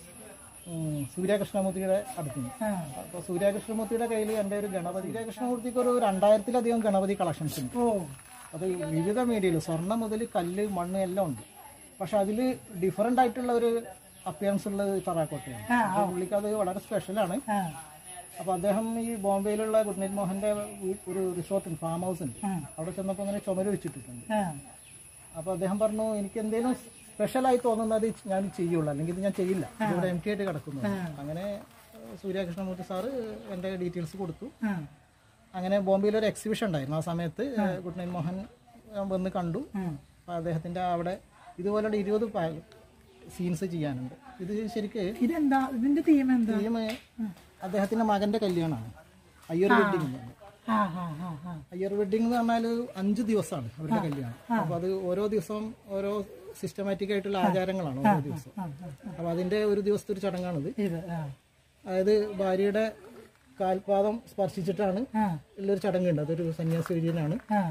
S1: ഉം, സൂര്യകൃഷ്ണമൂർത്തിയുടെ അടുത്തുനിന്ന്
S2: ആ
S1: അപ്പോൾ സൂര്യകൃഷ്ണമൂർത്തിയുടെ കയ്യിൽ എൻ്റെ ഒരു ഗണപതി സൂര്യകൃഷ്ണമൂർത്തിക്ക് ഒരു രണ്ടായിരത്തിലധികം ഗണപതി കളക്ഷൻസ് ഉണ്ട്
S2: ഓ
S1: അത് വിവിധ മീഡിയയിൽ സ്വർണ്ണം മുതൽ കല്ല് മണ്ണ് എല്ലാം ഉണ്ട് പക്ഷെ അതിൽ ഡിഫറെൻ്റ് ആയിട്ടുള്ള ഒരു അപ്പിയറൻസ് ഉള്ളത് തറാക്കോട്ടയാണ് അപ്പോൾ പുള്ളിക്ക് അത് വളരെ സ്പെഷ്യലാണ്
S2: ആ
S1: അപ്പോൾ അദ്ദേഹം ഈ ബോംബെയിലുള്ള ഗുഡ് നൈറ്റ് മോഹൻ്റെ വീ- ഒരു റിസോർട്ട് ഉണ്ട് ഫാം ഹൗസ് ഉണ്ട്
S2: ആ.
S1: അവിടെ ചെന്നപ്പോൾ അങ്ങനെ ചുമര് വെച്ചിട്ടിട്ടുണ്ട്
S2: ആ
S1: അപ്പോൾ അദ്ദേഹം പറഞ്ഞു എനിക്ക് എന്തെങ്കിലും സ്പെഷ്യലായി തോന്നുന്നത് ഞാൻ ചെയ്യുള്ളൂ അല്ലെങ്കിൽ ഇത് ഞാൻ ചെയ്യില്ല ഇവിടെ എം ടി ആയിട്ട് കിടക്കുന്നു അങ്ങനെ ഏഹ്, സൂര്യകൃഷ്ണമൂർത്തി സാറ് എൻ്റെ ഡീറ്റെയിൽസ് കൊടുത്തു
S2: ആ
S1: അങ്ങനെ ബോംബെയിൽ ഒരു എക്സിബിഷൻ ഉണ്ടായിരുന്നു ആ സമയത്ത് ഏഹ്, ഗുഡ് നൈറ്റ് മോഹൻ ഏഹ്, വന്ന് കണ്ടു
S2: ഉം.
S1: അപ്പോൾ അദ്ദേഹത്തിൻ്റെ അവിടെ ഇതുപോലുള്ള ഇരുപത് സീൻസ് ചെയ്യാനുണ്ട് ഇത് ശരിക്ക്
S2: ഇതെന്താ ഇതിന്റെ തീം എന്താ
S1: തീം അദ്ദേഹത്തിൻ്റെ മകൻ്റെ കല്യാണമാണ് അയ്യർ വെഡിങ് എന്ന് പറഞ്ഞത്.
S2: ആ ആ ആ ആ
S1: അയ്യർ വെഡിങ് എന്ന് പറഞ്ഞാൽ അഞ്ച് ദിവസമാണ് അവരുടെ കല്യാണം അപ്പോൾ അത് ഓരോ ദിവസവും ഓരോ സിസ്റ്റമാറ്റിക് ആയിട്ടുള്ള ആചാരങ്ങളാണ് ഓരോ ദിവസം
S2: ആ,
S1: അപ്പോൾ അതിൻ്റെ ഒരു ദിവസത്തെ ഒരു ചടങ്ങാണിത്
S2: ഇത് ആ
S1: അതായത് ഭാര്യയുടെ കാൽപാദം സ്പർശിച്ചിട്ടാണ്
S2: ആ
S1: ഉള്ളൊരു ചടങ്ങുണ്ട് അതൊരു സന്യാസീര്യനാണ്
S2: ആ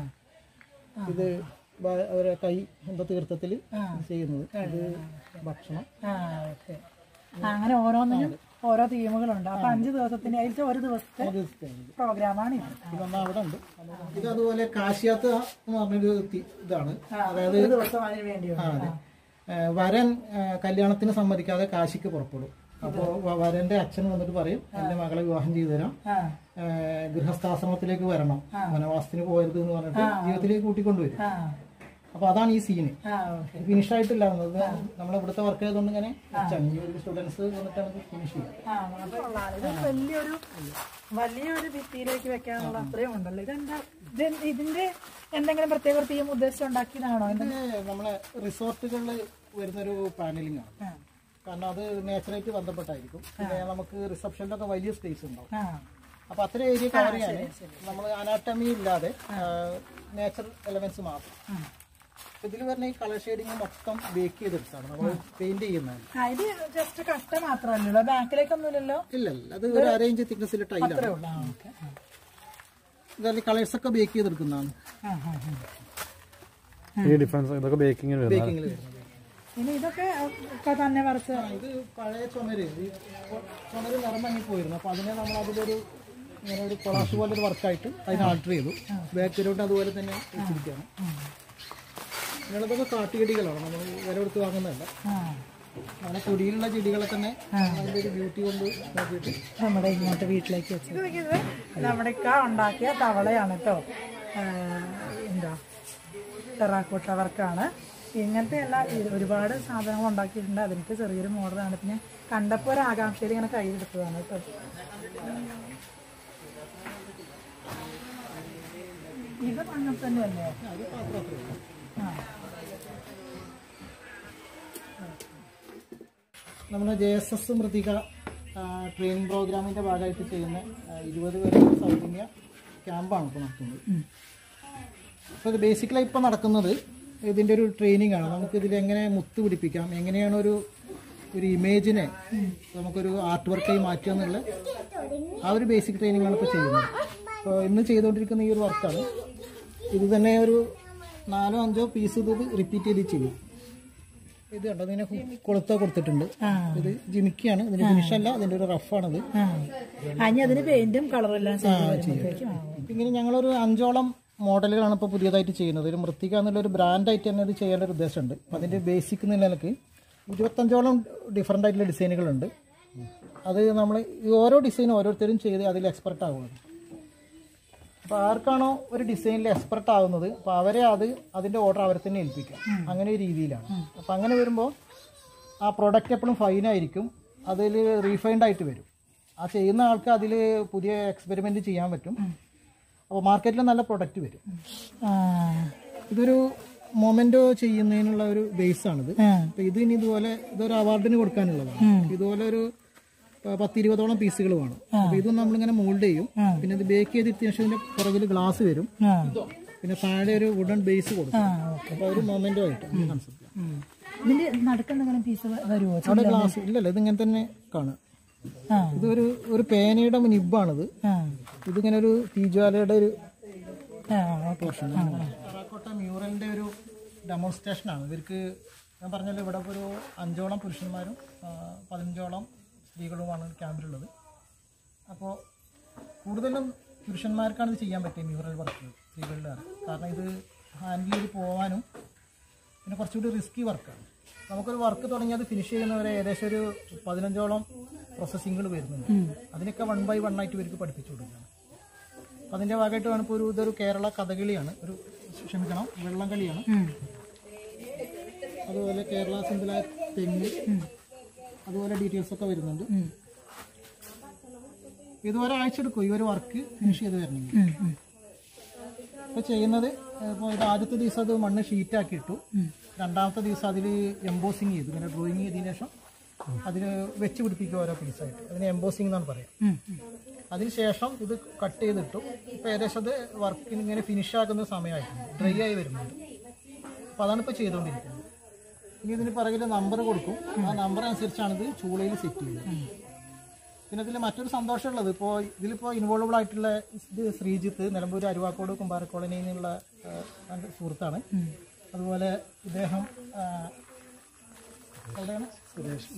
S1: ഇത് ഭാ- അവരെ കൈ എന്തോ തീർത്ഥത്തിൽ ചെയ്യുന്നത് ഇത് ഭക്ഷണം
S2: ആ ഓക്കെ അങ്ങനെ ഓരോന്നിനും ഓരോ തീമുകളുണ്ട് അപ്പൊ അഞ്ച് ദിവസത്തിന്റെ അതിലത്തെ ഒരു ദിവസത്തെ
S1: ഒരു ദിവസത്തെയാണ് ഇത്.
S2: പ്രോഗ്രാമാണ് ഇത്
S1: ഇതൊന്നും അവിടെ ഉണ്ട് ഇത് അതുപോലെ കാശ്യാത്ത് എന്ന് പറഞ്ഞൊരു തി- ഇതാണ് അതായത്
S2: ഒരു ദിവസം അതിന് വേണ്ടിയുണ്ട്
S1: ആ, അതെ. ഏ, വരൻ ഏ, കല്യാണത്തിന് സമ്മതിക്കാതെ കാശിക്ക് പുറപ്പെടും അപ്പോൾ വരന്റെ അച്ഛൻ വന്നിട്ട് പറയും എന്റെ മകളെ വിവാഹം ചെയ്തു തരാം
S2: ആ
S1: ഏ, ഗൃഹസ്ഥാശ്രമത്തിലേക്ക് വരണം വനവാസത്തിന് പോകരുത് എന്ന് പറഞ്ഞിട്ട് ജീവിതത്തിലേക്ക് കൂട്ടിക്കൊണ്ടുവരും
S2: ആ
S1: അപ്പൊ അതാണ് ഈ സീന്
S2: ആ ഓക്കെ
S1: ഫിനിഷ് ആയിട്ടില്ല എന്നത് നമ്മൾ ഇവിടുത്തെ വർക്ക് ചെയ്തുകൊണ്ട് ഇങ്ങനെ വെച്ചാണ്. ഈ ഒരു സ്റ്റുഡൻസ് വന്നിട്ടാണ് ഫിനിഷ് ചെയ്യുക
S2: ആ അപ്പൊ കൊള്ളാം. ഇത് വലിയൊരു വലിയൊരു ഭിത്തിയിലേക്ക് വെക്കാനുള്ള അത്രയും ഉണ്ടല്ലോ ഇതെന്താ ഇത് ഇതിന്റെ എന്തെങ്കിലും പ്രത്യേക ഒരു തീം ഉദ്ദേശിച്ച് ഉണ്ടാക്കിയതാണോ
S1: ഇത് നമ്മളെ റിസോർട്ടുകളിൽ വരുന്നൊരു പാനലിംഗ് ആണ്
S2: ആ
S1: കാരണം അത് നേച്ചറായിട്ട് ബന്ധപ്പെട്ടായിരിക്കും പിന്നെ നമുക്ക് റിസപ്ഷനിലൊക്കെ വലിയ സ്പേസ് ഉണ്ടാവും
S2: ആ
S1: അപ്പൊ അത്ര ഏരിയ കവർ ചെയ്യാൻ നമ്മൾ അനാട്ടമി ഇല്ലാതെ നേച്ചറൽ എലമെന്റ്സ് മാത്രം
S2: ആ.
S1: ഇതിൽ വരുന്ന ഈ കളർ ഷെയ്ഡിങ് മൊത്തം ബേക്ക് ചെയ്തെടുത്താണ് നമ്മൾ പെയിന്റ് ചെയ്യുന്നതാണ്
S2: ആ ഇത് ജസ്റ്റ് കട്ട മാത്രമല്ലല്ലോ ബാക്കിലേക്കൊന്നുമില്ലല്ലോ
S1: ഇല്ല ഇല്ല അത് ഒരു അറേഞ്ച് തിക്നെസ്സിലെ ടൈലാണ്
S2: അത്രേ ഉള്ളൂ ആ ഓക്കെ
S1: ഇതല്ല കളേഴ്സ് ഒക്കെ ബേക്ക് ചെയ്തെടുക്കുന്നതാണ്
S2: ആ ആ ആ
S3: ഈ ഡിഫറൻസ് ഇതൊക്കെ ബേക്കിങ്ങിൽ വരുന്നത്
S1: ബേക്കിങ്ങിൽ വരുന്നത്
S2: ഇനി ഇതൊക്കെ ഒക്കെ തന്നെ വരച്ച്
S1: ആ, ഇത് പഴയ ചുമര് ഈ ചുമര് നിറമങ്ങി പോയിരുന്നു അപ്പൊ അതിനെ നമ്മൾ അതിലൊരു ഇങ്ങനെ ഒരു കൊളാഷ് പോലെ ഒരു വർക്കായിട്ട് അതിനെ ആൾട്ടർ ചെയ്തു ബാക്കിലോട്ട് അതുപോലെ തന്നെ വെച്ചിരിക്കുകയാണ് നിങ്ങളിതൊക്കെ കാട്ടുചെടികളാണ് നമ്മൾ വില കൊടുത്ത് വാങ്ങുന്നതല്ല
S2: ആ
S1: നമ്മുടെ തൊടിയിലുള്ള ചെടികളെ തന്നെ അതിന്റെ ഒരു ബ്യൂട്ടി കൊണ്ട് നോക്കിയിട്ട്
S2: നമ്മുടെ ഇങ്ങോട്ട് വീട്ടിലേക്ക് വെച്ചത് നമ്മുടെ ഇക്ക ഉണ്ടാക്കിയ തവളയാണ് കേട്ടോ എന്താ ടെറാക്കോട്ട വർക്കാണ് ഇങ്ങനത്തെ എല്ലാ ഇത് ഒരുപാട് സാധനങ്ങൾ ഉണ്ടാക്കിയിട്ടുണ്ട് അതിനൊക്കെ ചെറിയൊരു മോഡലാണ് പിന്നെ കണ്ടപ്പോൾ ഒരു ആകാംക്ഷയിൽ ഇങ്ങനെ കയ്യിലെടുത്തതാണ് കേട്ടോ ഇത് അങ്ങനെ തന്നെയല്ലേ
S1: അത് പാത്രം അത്രേ ഉള്ളൂ. നമ്മുടെ J S S Mrithika training പ്രോഗ്രാമിൻ്റെ ഭാഗമായിട്ട് ചെയ്യുന്ന ആ, ഇരുപത് പേരുടെ സൗജന്യ ക്യാമ്പാണ് ഇപ്പോൾ നടത്തുന്നത് അപ്പോൾ ഇത് ബേസിക്കലി ഇപ്പോൾ നടക്കുന്നത് ഇതിൻ്റെ ഒരു ട്രെയിനിങ് ആണ് നമുക്ക് ഇതിൽ എങ്ങനെ മുത്ത് പിടിപ്പിക്കാം എങ്ങനെയാണ് ഒരു ഒരു ഇമേജിനെ നമുക്കൊരു ആർട്ട് വർക്കായി മാറ്റുക എന്നുള്ള ആ ഒരു ബേസിക് ട്രെയിനിങ് ആണ് ഇപ്പോൾ ചെയ്യുന്നത് അപ്പോൾ ഇന്ന് ചെയ്തുകൊണ്ടിരിക്കുന്ന ഈ ഒരു വർക്കാണ് ഇത് തന്നെ ഒരു നാലോ അഞ്ചോ പീസ് ഇത് റിപ്പീറ്റ് ചെയ്ത് ചെയ്യും ഇത് കണ്ടോ ഇതിനെ കൊളുത്ത കൊടുത്തിട്ടുണ്ട് ഇത് ജിമിക്കിയാണ് ഇതിന്റെ ഫിനിഷ് അല്ല ഇതിന്റെ ഒരു റഫാണിത്
S2: ആ അനി അതിന് പെയിന്റും കളറും എല്ലാം ചെയ്ത് വരുമ്പോഴത്തേക്കും ആവും.
S1: ഇങ്ങനെ ഞങ്ങളൊരു അഞ്ചോളം മോഡലുകളാണ് ഇപ്പോൾ പുതിയതായിട്ട് ചെയ്യുന്നത് ഒരു മൃത്തിക എന്നുള്ള ഒരു ബ്രാൻഡായിട്ട് തന്നെ ഇത് ചെയ്യേണ്ട ഒരു ഉദ്ദേശമുണ്ട് അപ്പം അതിൻ്റെ ബേസിക് എന്നുള്ള നിലക്ക് ഇരുപത്തഞ്ചോളം ഡിഫറെൻ്റ് ആയിട്ടുള്ള ഡിസൈനുകളുണ്ട് അത് നമ്മൾ ഈ ഓരോ ഡിസൈനും ഓരോരുത്തരും ചെയ്ത് അതിൽ എക്സ്പെർട്ട് ആവുകയാണ് അപ്പോൾ ആർക്കാണോ ഒരു ഡിസൈനിൽ എക്സ്പെർട്ട് ആവുന്നത് അപ്പോൾ അവരെ അത് അതിൻ്റെ ഓർഡർ അവരെ തന്നെ ഏൽപ്പിക്കാം അങ്ങനെ ഒരു രീതിയിലാണ് അപ്പോൾ അങ്ങനെ വരുമ്പോൾ ആ പ്രൊഡക്റ്റ് എപ്പോഴും ഫൈനായിരിക്കും അതിൽ റീഫൈൻഡ് ആയിട്ട് വരും ആ ചെയ്യുന്ന ആൾക്ക് അതിൽ പുതിയ എക്സ്പെരിമെൻറ്റ് ചെയ്യാൻ പറ്റും അപ്പോൾ മാർക്കറ്റിൽ നല്ല പ്രൊഡക്റ്റ് വരും
S2: ആ
S1: ഇതൊരു മൊമെൻറ്റോ ചെയ്യുന്നതിനുള്ള ഒരു ബേസാണിത്
S2: ആ.
S1: അപ്പോൾ ഇത് ഇനി ഇതുപോലെ ഇതൊരു അവാർഡിന് കൊടുക്കാനുള്ളതാണ് ഇതുപോലെ ഒരു പ- പത്തിരുപതോളം പീസുകൾ വേണം അപ്പോൾ ഇതും നമ്മളിങ്ങനെ മോൾഡ് ചെയ്യും പിന്നെ ഇത് ബേക്ക് ചെയ്തിട്ടതിന് ശേഷം ഇതിൻ്റെ പുറകിൽ ഗ്ലാസ് വരും
S2: ആ
S1: പിന്നെ താഴെ ഒരു വുഡൻ ബേസ് കൊടുക്കും
S2: ആ ഓക്കെ
S1: അപ്പോൾ ഒരു മൊമെൻറ്റോ ആയിട്ട് കൺസെപ്റ്റ്
S2: ഇതിന്റെ നടുക്കെന്തെങ്കിലും പീസ് വരുമോ
S1: അവിടെ ഗ്ലാസ് ഇല്ലല്ലോ ഇതിങ്ങനെ തന്നെ കാണുക
S2: ആ
S1: ഇതൊരു ഒരു പേനയുടെ നിബ്ബാണിത്
S2: ആ
S1: ഇതിങ്ങനെ ഒരു തീജ്വാലയുടെ ഒരു
S2: ആ ഓക്കെ
S1: ടെറാക്കോട്ട മ്യൂറലിന്റെ ഒരു ഡെമോൺസ്ട്രേഷൻ ആണ് ഇവർക്ക് ഞാൻ പറഞ്ഞല്ലോ ഇവിടെ ഇപ്പോൾ ഒരു അഞ്ചോളം പുരുഷന്മാരും ആ, പതിനഞ്ചോളം സ്ത്രീകളുമാണ് ക്യാമ്പിലുള്ളത് അപ്പോൾ കൂടുതലും പുരുഷന്മാർക്കാണ് ഇത് ചെയ്യാൻ പറ്റിയ മ്യൂറൽ വർക്കുകൾ സ്ത്രീകളുടെ കാരണം ഇത് ഹാൻഡിൽ ചെയ്ത് പോകാനും പിന്നെ കുറച്ചുകൂടി റിസ്കി വർക്കാണ് നമുക്കൊരു വർക്ക് തുടങ്ങി അത് ഫിനിഷ് ചെയ്യുന്നവരെ ഏകദേശം ഒരു പതിനഞ്ചോളം പ്രോസസ്സിങ്ങുകൾ വരുന്നുണ്ട് അതിനൊക്കെ വൺ ബൈ വൺ ആയിട്ട് ഇവർക്ക് പഠിപ്പിച്ചു കൊടുക്കുകയാണ് അപ്പം അതിൻ്റെ ഭാഗമായിട്ട് വേണം ഇപ്പോൾ ഒരു ഇതൊരു കേരള കഥകളിയാണ് ഒരു ക്ഷമിക്കണം വെള്ളം കളിയാണ് അതുപോലെ കേരള സിമ്പിളായ തെങ്ങ് അതുപോലെ ഡീറ്റെയിൽസ് ഒക്കെ വരുന്നുണ്ട് ഇത് ഒരാഴ്ച എടുക്കും ഈ ഒരു വർക്ക് ഫിനിഷ് ചെയ്ത് വരണമെങ്കിൽ ഇപ്പോൾ ചെയ്യുന്നത് ഇപ്പോൾ ഇത് ആദ്യത്തെ ദിവസം അത് മണ്ണ് ഷീറ്റാക്കി ഇട്ടു രണ്ടാമത്തെ ദിവസം അതിൽ എംബോസിങ് ചെയ്തു ഇങ്ങനെ ഡ്രോയിങ് ചെയ്തതിന് ശേഷം അതിൽ വെച്ച് പിടിപ്പിക്കുക ഓരോ പീസായിട്ട് അതിന് എംബോസിങ് എന്നാണ് പറയുക അതിനുശേഷം ഇത് കട്ട് ചെയ്തിട്ടു ഇപ്പോൾ ഏകദേശം അത് വർക്കിന് ഇങ്ങനെ ഫിനിഷ് ആക്കുന്ന സമയമായിട്ടുണ്ട് ഡ്രൈ ആയി വരുന്നുണ്ട് അപ്പോൾ അതാണ് ഇപ്പോൾ ചെയ്തുകൊണ്ടിരിക്കുന്നത് ഇനി ഇതിന് പിറകിൽ നമ്പർ കൊടുക്കും ആ നമ്പർ അനുസരിച്ചാണ് ഇത് ചൂളയിൽ സെറ്റ് ചെയ്യുന്നത് പിന്നെ ഇതിൽ മറ്റൊരു സന്തോഷമുള്ളത് ഇപ്പോൾ ഇതിലിപ്പോൾ ഇൻവോൾവബിൾ ആയിട്ടുള്ള ഇത് ശ്രീജിത്ത് നിലമ്പൂർ അരുവാക്കോട് കുമ്പാരക്കോളനിയിൽ നിന്നുള്ള ആ, എൻ്റെ സുഹൃത്താണ് അതുപോലെ ഇദ്ദേഹം ആ, എവിടെയാണ് സുരേഷ്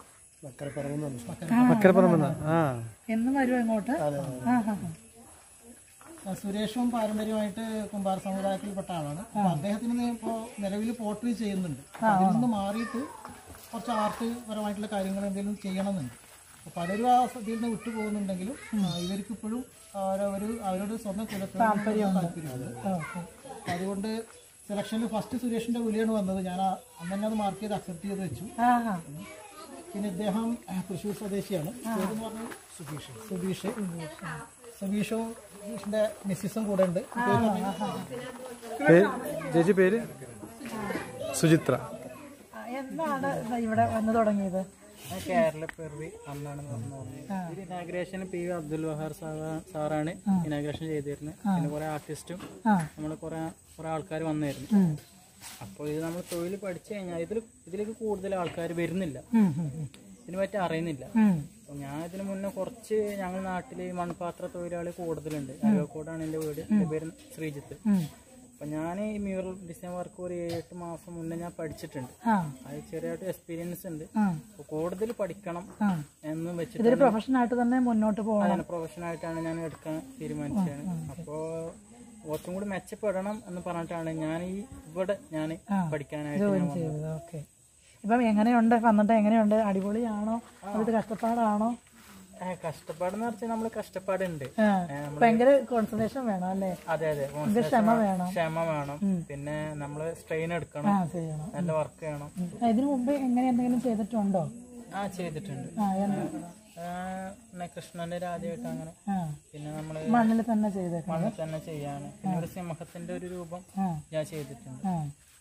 S2: എന്നും വരുമോ ഇങ്ങോട്ട് ആ ആ ആ.
S1: ആ, സുരേഷും പാരമ്പര്യമായിട്ട് കുമ്പാര സമുദായത്തിൽപ്പെട്ട ആളാണ് അപ്പോൾ അദ്ദേഹത്തിന് ഇപ്പോൾ നിലവിൽ പോർട്രി ചെയ്യുന്നുണ്ട് അപ്പോൾ അതിൽ നിന്ന് മാറിയിട്ട് കുറച്ച് ആർട്ട് പരമായിട്ടുള്ള കാര്യങ്ങൾ എന്തെങ്കിലും ചെയ്യണമെന്നുണ്ട് അപ്പോൾ പലരും ആ ഇതിൽ നിന്ന് വിട്ടു പോകുന്നുണ്ടെങ്കിലും ആ, ഇവർക്ക് ഇപ്പോഴും ഒരു അവരോട് സ്വന്തം കുലത്തിൽ താല്പര്യമുണ്ട്
S2: ഓക്കെ
S1: അപ്പോൾ അതുകൊണ്ട് സെലക്ഷനിൽ ഫസ്റ്റ് സുരേഷിന്റെ വിളിയാണ് വന്നത് ഞാൻ ആ- അന്ന് തന്നെ അത് മാർക്ക് ചെയ്ത് അക്സെപ്റ്റ് ചെയ്ത് വെച്ചു
S2: ആ ആ
S1: പിന്നെ ഇദ്ദേഹം ആ, തൃശ്ശൂർ സ്വദേശിയാണ് പേരെന്ന് പറഞ്ഞത് സുബീഷ് സുബീഷ് സുബീഷും സുബീഷിന്റെ മിസ്സിസും കൂടെ ഉണ്ട് പേര് പറഞ്ഞത്
S3: ചേച്ചി പേര് സുചിത്ര
S2: ആ, എന്നാണ് ഇത് ഇവിടെ വന്നു തുടങ്ങിയത്
S4: കേരള പിറവി അന്നാണ് ഇത് inauguration P V Abdul Wahab സാറാ- സാറാണ് ഇനാഗ്രേഷൻ ചെയ്തിരുന്നത് പിന്നെ കുറെ ആർട്ടിസ്റ്റും
S2: ആ
S4: നമ്മൾ കുറെ കുറെ ആൾക്കാർ വന്നായിരുന്നു
S2: ഉം.
S4: അപ്പോൾ ഇത് നമ്മൾ തൊഴിൽ പഠിച്ചു കഴിഞ്ഞാൽ ഇതിൽ ഇതിലേക്ക് കൂടുതൽ ആൾക്കാർ വരുന്നില്ല
S2: ഉം, ഉം, ഉം.
S4: ഇതിനെ പറ്റി അറിയുന്നില്ല
S2: ഉം.
S4: അപ്പോൾ ഞാൻ ഇതിന് മുന്നേ കുറച്ച് ഞങ്ങൾ നാട്ടിൽ മൺപാത്ര തൊഴിലാളി കൂടുതലുണ്ട് അരുവക്കോടാണ് എൻ്റെ വീട് എൻ്റെ പേര് ശ്രീജിത്ത്
S2: ഉം.
S4: അപ്പം ഞാൻ ഈ മ്യൂറൽ ഡിസൈൻ വർക്ക് ഒരു ഏഴ് എട്ട് മാസം മുന്നേ ഞാൻ പഠിച്ചിട്ടുണ്ട്
S2: ആ
S4: അത് ചെറിയായിട്ട് എക്സ്പീരിയൻസ് ഉണ്ട്
S2: ആ
S4: അപ്പോൾ കൂടുതൽ പഠിക്കണം
S2: ആ
S4: എന്ന് വെച്ചിട്ട്
S2: ഇതൊരു പ്രൊഫഷനായിട്ട് തന്നെ മുന്നോട്ട് പോകണം
S4: അതിന് പ്രൊഫഷനായിട്ടാണ് ഞാൻ എടുക്കാൻ തീരുമാനിച്ചത് അപ്പോൾ കുറച്ചും കൂടി മെച്ചപ്പെടണം എന്ന് പറഞ്ഞിട്ടാണ് ഞാൻ ഈ ഇവിടെ ഞാൻ പഠിക്കാനായിട്ട് ഞാൻ വന്നത്.
S2: ചെയ്തത് ഓക്കെ ഇപ്പം എങ്ങനെയുണ്ട് വന്നിട്ട് എങ്ങനെയുണ്ട് അടിപൊളിയാണോ അത് കഷ്ടപ്പാടാണോ
S4: ഏ, കഷ്ടപ്പാടെന്ന് വെച്ചാൽ നമ്മൾ കഷ്ടപ്പാടുണ്ട്
S2: ആ, ഭയങ്കര കോൺസെൻട്രേഷൻ വേണം അല്ലേ
S4: അതെ അതെ
S2: ഇത് ക്ഷമ വേണം
S4: ക്ഷമ വേണം പിന്നെ നമ്മൾ സ്ട്രെയിൻ എടുക്കണം
S2: ആ ചെയ്യണം
S4: നല്ല വർക്ക് ചെയ്യണം
S2: ആ, ഇതിനു മുമ്പ് എങ്ങനെ എന്തെങ്കിലും ചെയ്തിട്ടുണ്ടോ
S4: ആ ചെയ്തിട്ടുണ്ട്
S2: ആ എന്ത്
S4: ആ, പിന്നെ കൃഷ്ണന്റെ രാജയായിട്ട് അങ്ങനെ
S2: ആ
S4: പിന്നെ നമ്മൾ
S2: മണ്ണിൽ തന്നെ ചെയ്തേക്കണം
S4: മണ്ണിൽ തന്നെ ചെയ്യാണ് പിന്നെ ഒരു സിംഹത്തിന്റെ ഒരു രൂപം
S2: ആ
S4: ഞാൻ ചെയ്തിട്ടുണ്ട്
S2: ആ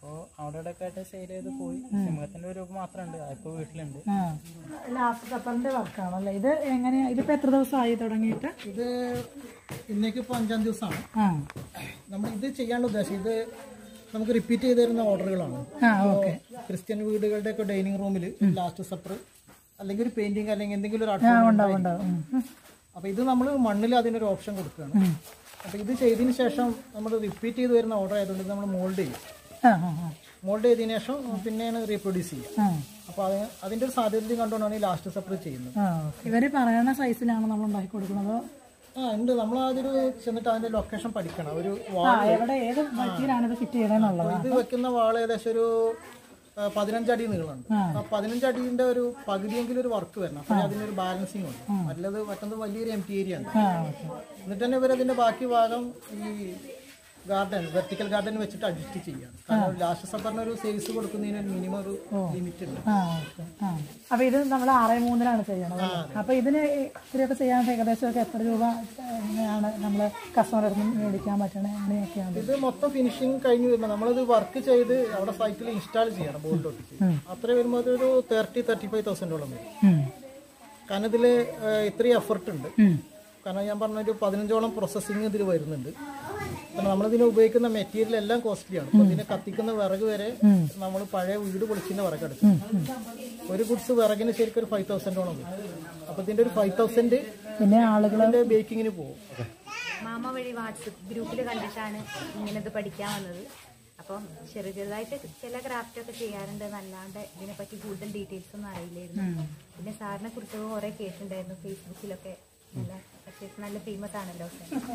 S4: അപ്പോൾ അവിടെ ഇവിടെ ഒക്കെ ആയിട്ട് സെയിൽ ചെയ്ത് പോയി സിംഹത്തിന്റെ ഒരു രൂപ മാത്രമുണ്ട് അതിപ്പോ വീട്ടിലുണ്ട്
S2: ലാസ്റ്റ് സപ്പറിന്റെ വർക്കാണല്ലേ ഇത് എങ്ങനെയാ ഇതിപ്പോ എത്ര ദിവസമായി തുടങ്ങിയിട്ട്
S1: ഇത് ഇന്നേക്ക് ഇപ്പോൾ അഞ്ചാം ദിവസമാണ്
S2: ആ
S1: നമ്മൾ ഇത് ചെയ്യാനുള്ള ഉദ്ദേശം ഇത് നമുക്ക് റിപ്പീറ്റ് ചെയ്ത് തരുന്ന ഓർഡറുകളാണ്
S2: ആ ഓക്കെ
S1: ക്രിസ്ത്യൻ വീടുകളുടെ ഒക്കെ ഡൈനിങ് റൂമിൽ ലാസ്റ്റ് സപ്പർ അല്ലെങ്കിൽ ഒരു പെയിന്റിങ് അല്ലെങ്കിൽ എന്തെങ്കിലും ഒരു ആർട്ട്
S2: ഉണ്ടാവും ഉണ്ടാവും ഉം.
S1: അപ്പോൾ ഇത് നമ്മൾ മണ്ണിൽ അതിനൊരു ഓപ്ഷൻ കൊടുക്കുകയാണ് അപ്പോൾ ഇത് ചെയ്തതിന് ശേഷം നമ്മൾ റിപ്പീറ്റ് ചെയ്ത് വരുന്ന ഓർഡർ ആയതുകൊണ്ട് നമ്മൾ മോൾഡ് ചെയ്യും
S2: ആ ആ ആ.
S1: മോൾഡ് ചെയ്തതിന് ശേഷം പിന്നെയാണ് റീപ്രൊഡ്യൂസ് ചെയ്യുക
S2: ആ
S1: അപ്പോൾ അത് അതിൻ്റെ ഒരു സാധ്യത കണ്ടുകൊണ്ടാണ് ഈ ലാസ്റ്റ് സപ്പർ ചെയ്യുന്നത്
S2: ആ ഓക്കെ ഇവര് പറയുന്ന സൈസിലാണ് നമ്മൾ ഉണ്ടാക്കി കൊടുക്കുന്നത്
S1: ആ ഉണ്ട് നമ്മൾ അതൊരു ചെന്നിട്ട് അതിന്റെ ലൊക്കേഷൻ പഠിക്കണം ഒരു വാൾ
S2: ആ എവിടെ ഏത് മറ്റീരാണ് ഇത് ഫിറ്റ് ചെയ്തതെന്നുള്ളത്
S1: ഇത് വെക്കുന്ന വാൾ ഏകദേശം ഒരു ആ, പതിനഞ്ചടി നീളമുണ്ട് ആ പതിനഞ്ചടിന്റെ ഒരു പകുതിയെങ്കിലും ഒരു വർക്ക് വരണം അപ്പോൾ അതിനൊരു ബാലൻസിങ് ഉണ്ട് മറ്റത് മറ്റൊന്ന് വലിയൊരു എം ടി ഏരിയ ഉണ്ട്
S2: ആ ഓക്കെ
S1: എന്നിട്ട് തന്നെ ഇവർ അതിന്റെ ബാക്കി ഭാഗം ഈ ഗാർഡൻ വെർട്ടിക്കൽ ഗാർഡൻ വെച്ചിട്ട് അഡ്ജസ്റ്റ് ചെയ്യാം കാരണം ലാസ്റ്റ് സപ്പറിന് ഒരു സൈസ് കൊടുക്കുന്നതിന് മിനിമം ഒരു ലിമിറ്റ് ഉണ്ട്
S2: ആ ഓക്കെ ആ അപ്പൊ ഇത് നമ്മൾ ആറ് മൂന്നിലാണ് ചെയ്യണത് അപ്പൊ ഇതിന് ഇത്രയൊക്കെ ചെയ്യാൻ ഏകദേശം ഒക്കെ എത്ര രൂപ എങ്ങനെയാണ് നമ്മൾ കസ്റ്റമറിൽ നിന്ന് മേടിക്കാൻ പറ്റണേ എങ്ങനെയൊക്കെയാണ്
S1: ഇത് മൊത്തം ഫിനിഷിങ് കഴിഞ്ഞ് വരുമ്പോൾ നമ്മളിത് വർക്ക് ചെയ്ത് അവിടെ സൈറ്റിൽ ഇൻസ്റ്റാൾ ചെയ്യണം ബോർഡ് ഒട്ടിച്ച് അത്ര വരുമ്പോൾ അതൊരു തേർട്ടി തേർട്ടി ഫൈവ് തൗസൻഡോളം വരും
S2: ഉം.
S1: കാരണം ഇതിൽ ഇത്രയും എഫർട്ട് ഉണ്ട് കാരണം ഞാൻ പറഞ്ഞ ഒരു പതിനഞ്ചോളം പ്രോസസ്സിങ് ഇതിൽ വരുന്നുണ്ട് കാരണം നമ്മളിതിന് ഉപയോഗിക്കുന്ന മെറ്റീരിയൽ എല്ലാം കോസ്റ്റ്ലിയാണ് അപ്പോൾ ഇതിനെ കത്തിക്കുന്ന വിറക് വരെ നമ്മൾ പഴയ വീട് പൊളിച്ചിന്റെ വിറക് എടുക്കും ഒരു ഗുഡ്സ് വിറകിന് ശരിക്കും ഒരു ഫൈവ് തൗസൻഡോളം വരും അപ്പോൾ ഇതിന്റെ ഒരു ഫൈവ് തൗസൻഡ്
S2: പിന്നെ ആളുകൾ
S1: ഇതിന്റെ ബേക്കിങ്ങിന് പോകും
S5: മാമ വഴി വാട്സപ്പ് ഗ്രൂപ്പിൽ കണ്ടിട്ടാണ് ഇങ്ങനത് പഠിക്കാൻ വന്നത് അപ്പം ചെറു ചെറുതായിട്ട് ചില ക്രാഫ്റ്റ് ഒക്കെ ചെയ്യാറുണ്ട് എന്നല്ലാണ്ട് ഇതിനെപ്പറ്റി കൂടുതൽ ഡീറ്റെയിൽസ് ഒന്നും അറിയില്ലായിരുന്നു പിന്നെ സാറിനെ കുറിച്ച് കുറെ കേട്ടിട്ടുണ്ടായിരുന്നു ഫേസ്ബുക്കിലൊക്കെ നല്ല അത്യാവശ്യം നല്ല ഫേമസ് ആണല്ലോ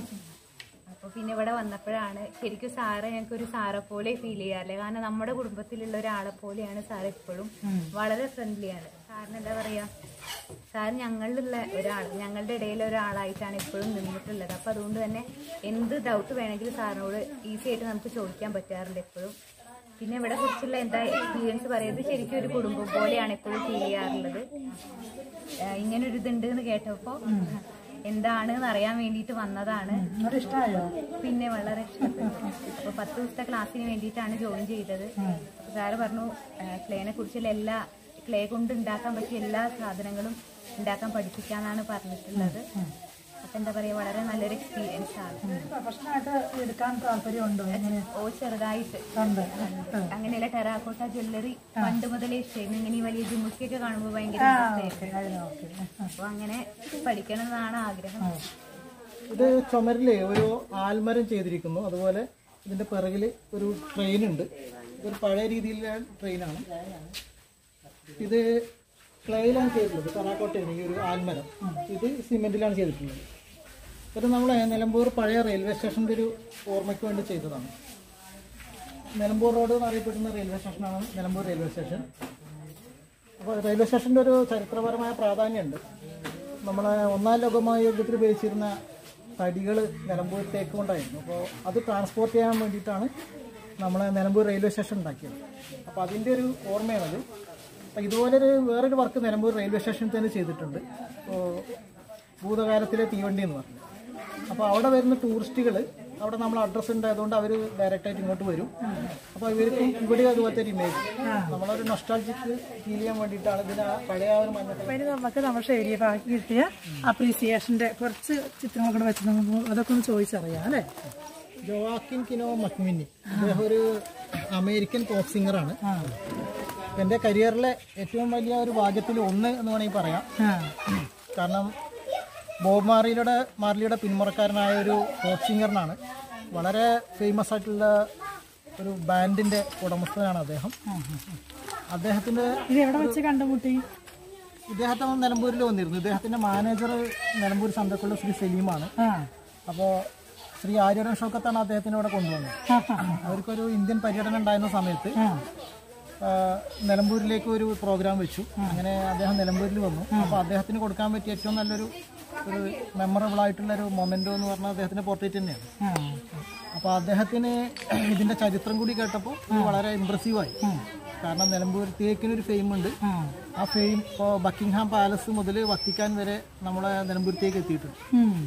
S5: അപ്പോൾ പിന്നെ ഇവിടെ വന്നപ്പോഴാണ് ശരിക്കും സാറ് ഞങ്ങൾക്ക് ഒരു സാറെ പോലെ ഫീൽ ചെയ്യാറില്ല കാരണം നമ്മുടെ കുടുംബത്തിലുള്ള ഒരാളെ പോലെയാണ് സാർ എപ്പോഴും വളരെ ഫ്രണ്ട്ലിയാണ് സാറിന് എന്താ പറയാ സാർ ഞങ്ങളിലുള്ള ഒരാൾ ഞങ്ങളുടെ ഇടയിൽ ഒരാളായിട്ടാണ് എപ്പോഴും നിന്നിട്ടുള്ളത് അപ്പോൾ അതുകൊണ്ട് തന്നെ എന്ത് ഡൗട്ട് വേണമെങ്കിലും സാറിനോട് ഈസി ആയിട്ട് നമുക്ക് ചോദിക്കാൻ പറ്റാറുണ്ട് എപ്പോഴും പിന്നെ ഇവിടെ കുറിച്ചുള്ള എന്താ എക്സ്പീരിയൻസ് പറയുന്നത് ശരിക്കും ഒരു കുടുംബം പോലെയാണ് എപ്പോഴും ഫീൽ ചെയ്യാറുള്ളത് ആഹ് ഇങ്ങനൊരു ഇതുണ്ട് എന്ന് കേട്ടപ്പോൾ എന്താണ് എന്ന് അറിയാൻ വേണ്ടിയിട്ട് വന്നതാണ്
S2: അത് ഇഷ്ടമായോ
S5: പിന്നെ വളരെ ഇഷ്ടപ്പെട്ടു അപ്പോൾ പത്ത് ദിവസത്തെ ക്ലാസ്സിന് വേണ്ടിയിട്ടാണ് ജോയിൻ ചെയ്തത് അപ്പോൾ സാറ് പറഞ്ഞു ക്ലേനെ കുറിച്ചുള്ള എല്ലാ ക്ലേ കൊണ്ട് ഉണ്ടാക്കാൻ പറ്റിയ എല്ലാ സാധനങ്ങളും ഉണ്ടാക്കാൻ പഠിപ്പിക്കാന്നാണ് പറഞ്ഞിട്ടുള്ളത് അപ്പം എന്താ പറയുക വളരെ നല്ലൊരു എക്സ്പീരിയൻസ് ആണ്
S2: പ്രൊഫഷണലായിട്ട് എടുക്കാൻ താല്പര്യമുണ്ടോ എങ്ങനെ
S5: ഓ ചെറുതായിട്ട്
S2: ഉണ്ട്
S5: അങ്ങനെയല്ല ടെറാക്കോട്ട ജ്വല്ലറി പണ്ട് മുതലേ ഇഷ്ടമായിരുന്നു ഇങ്ങനെ ഈ വലിയ ജുമുക്കിയൊക്കെ കാണുമ്പോൾ ഭയങ്കര ഇഷ്ടമായിരുന്നു
S2: ഓക്കെ
S5: അപ്പോൾ അങ്ങനെ പഠിക്കണം എന്നാണ് ആഗ്രഹം
S1: ഇത് ചുമരില് ഒരു ആൽമരം ചെയ്തിരിക്കുന്നു അതുപോലെ ഇതിന്റെ പിറകിൽ ഒരു ട്രെയിൻ ഉണ്ട് ഇതൊരു പഴയ രീതിയിലുള്ള ട്രെയിനാണ് ഇത് ക്ലേയിലാണ് ചെയ്തിട്ടുള്ളത് കറാക്കോട്ടയാണ് ഈ ഒരു ആൽമരം ഇത് സിമെന്റിലാണ് ചെയ്തിട്ടുള്ളത് ഇത് നമ്മൾ നിലമ്പൂർ പഴയ റെയിൽവേ സ്റ്റേഷൻ്റെ ഒരു ഓർമ്മയ്ക്ക് വേണ്ടി ചെയ്തതാണ് നിലമ്പൂർ റോഡ് എന്നറിയപ്പെടുന്ന റെയിൽവേ സ്റ്റേഷനാണ് നിലമ്പൂർ റെയിൽവേ സ്റ്റേഷൻ അപ്പോൾ റെയിൽവേ സ്റ്റേഷൻ്റെ ഒരു ചരിത്രപരമായ പ്രാധാന്യമുണ്ട് നമ്മളെ ഒന്നാം ലോകമായ യുദ്ധത്തിൽ ഉപയോഗിച്ചിരുന്ന തടികൾ നിലമ്പൂർ തേക്ക് കൊണ്ടായിരുന്നു അപ്പോൾ അത് ട്രാൻസ്പോർട്ട് ചെയ്യാൻ വേണ്ടിയിട്ടാണ് നമ്മളെ നിലമ്പൂർ റെയിൽവേ സ്റ്റേഷൻ ഉണ്ടാക്കിയത് അപ്പോൾ അതിൻ്റെ ഒരു ഓർമ്മയാണത് അപ്പോൾ ഇതുപോലൊരു വേറൊരു വർക്ക് നിലമ്പൂർ റെയിൽവേ സ്റ്റേഷനിൽ തന്നെ ചെയ്തിട്ടുണ്ട് അപ്പോൾ ഭൂതകാലത്തിലെ തീവണ്ടി എന്ന് പറഞ്ഞു അപ്പോൾ അവിടെ വരുന്ന ടൂറിസ്റ്റുകൾ അവിടെ നമ്മൾ അഡ്രസ്സ് ഉണ്ട് അതുകൊണ്ട് അവർ ഡയറക്റ്റായിട്ട് ഇങ്ങോട്ട് വരും അപ്പോൾ ഇവർക്കും ഇവിടെ അതുപോലത്തെ ഒരു ഇമേജ് നമ്മളൊരു നൊസ്റ്റാൾജിക്ക് ഫീൽ ചെയ്യാൻ വേണ്ടിയിട്ടാണ് ഇതിന് ആ പഴയ ആ ഒരു മഞ്ഞ
S2: അപ്പൊ ഇനി നമുക്ക് നമ്മുടെ ഷെയർ ബാക്കി കിട്ടിയ അപ്രീസിയേഷന്റെ കുറച്ച് ചിത്രങ്ങൾ കൂടെ വെച്ച് നമുക്ക് അതൊക്കെ ഒന്ന് ചോദിച്ചറിയാം അല്ലേ
S1: ജോവാക്കിൻ കിനോ മക്മിന്നി അദ്ദേഹം ഒരു അമേരിക്കൻ പോപ്പ് സിംഗറാണ് എൻ്റെ കരിയറിലെ ഏറ്റവും വലിയ ഒരു ഭാഗ്യത്തിൽ ഒന്ന് എന്ന് വേണമെങ്കിൽ പറയാം
S2: ആ
S1: കാരണം ബോബ് മാർലിയുടെ മാർലിയുടെ പിന്മുറക്കാരനായ ഒരു പോപ്പ് സിംഗറിനാണ് വളരെ ഫേമസ് ആയിട്ടുള്ള ഒരു ബാൻഡിൻ്റെ ഉടമസ്ഥനാണ് അദ്ദേഹം അദ്ദേഹത്തിൻ്റെ
S2: ഇത് എവിടെ വെച്ച് കണ്ടുമുട്ടി
S1: ഇദ്ദേഹത്തെ നിലമ്പൂരിൽ വന്നിരുന്നു ഇദ്ദേഹത്തിൻ്റെ മാനേജർ നിലമ്പൂർ സന്തക്കുള്ള ശ്രീ സലീമാണ്
S2: ആ
S1: അപ്പോൾ ശ്രീ ആര്യടൻ ഷോക്കത്താണ് അദ്ദേഹത്തിനെ ഇവിടെ കൊണ്ടുവന്നത് അവർക്കൊരു ഇന്ത്യൻ പര്യടനം ഉണ്ടായിരുന്ന സമയത്ത് ആ, നിലമ്പൂരിലേക്ക് ഒരു പ്രോഗ്രാം വെച്ചു അങ്ങനെ അദ്ദേഹം നിലമ്പൂരിൽ വന്നു അപ്പോൾ അദ്ദേഹത്തിന് കൊടുക്കാൻ പറ്റിയ ഏറ്റവും നല്ലൊരു ഒരു മെമ്മറബിൾ ആയിട്ടുള്ള ഒരു മൊമെന്റോ എന്ന് പറഞ്ഞാൽ അദ്ദേഹത്തിന്റെ പോർട്രേറ്റ് തന്നെയാണ്
S2: ആ
S1: അപ്പോൾ അദ്ദേഹത്തിന് ഇതിന്റെ ചരിത്രം കൂടി കേട്ടപ്പോൾ ഇത് വളരെ ഇമ്പ്രസീവായി കാരണം നിലമ്പൂർ തേക്കിനൊരു ഫെയിം ഉണ്ട്
S2: ആ
S1: ആ ഫെയിം ഇപ്പോൾ ബക്കിംഗ്ഹാം പാലസ് മുതൽ വത്തിക്കാൻ വരെ നമ്മളെ നിലമ്പൂരത്തേക്ക് എത്തിയിട്ടുണ്ട്
S2: ഉം.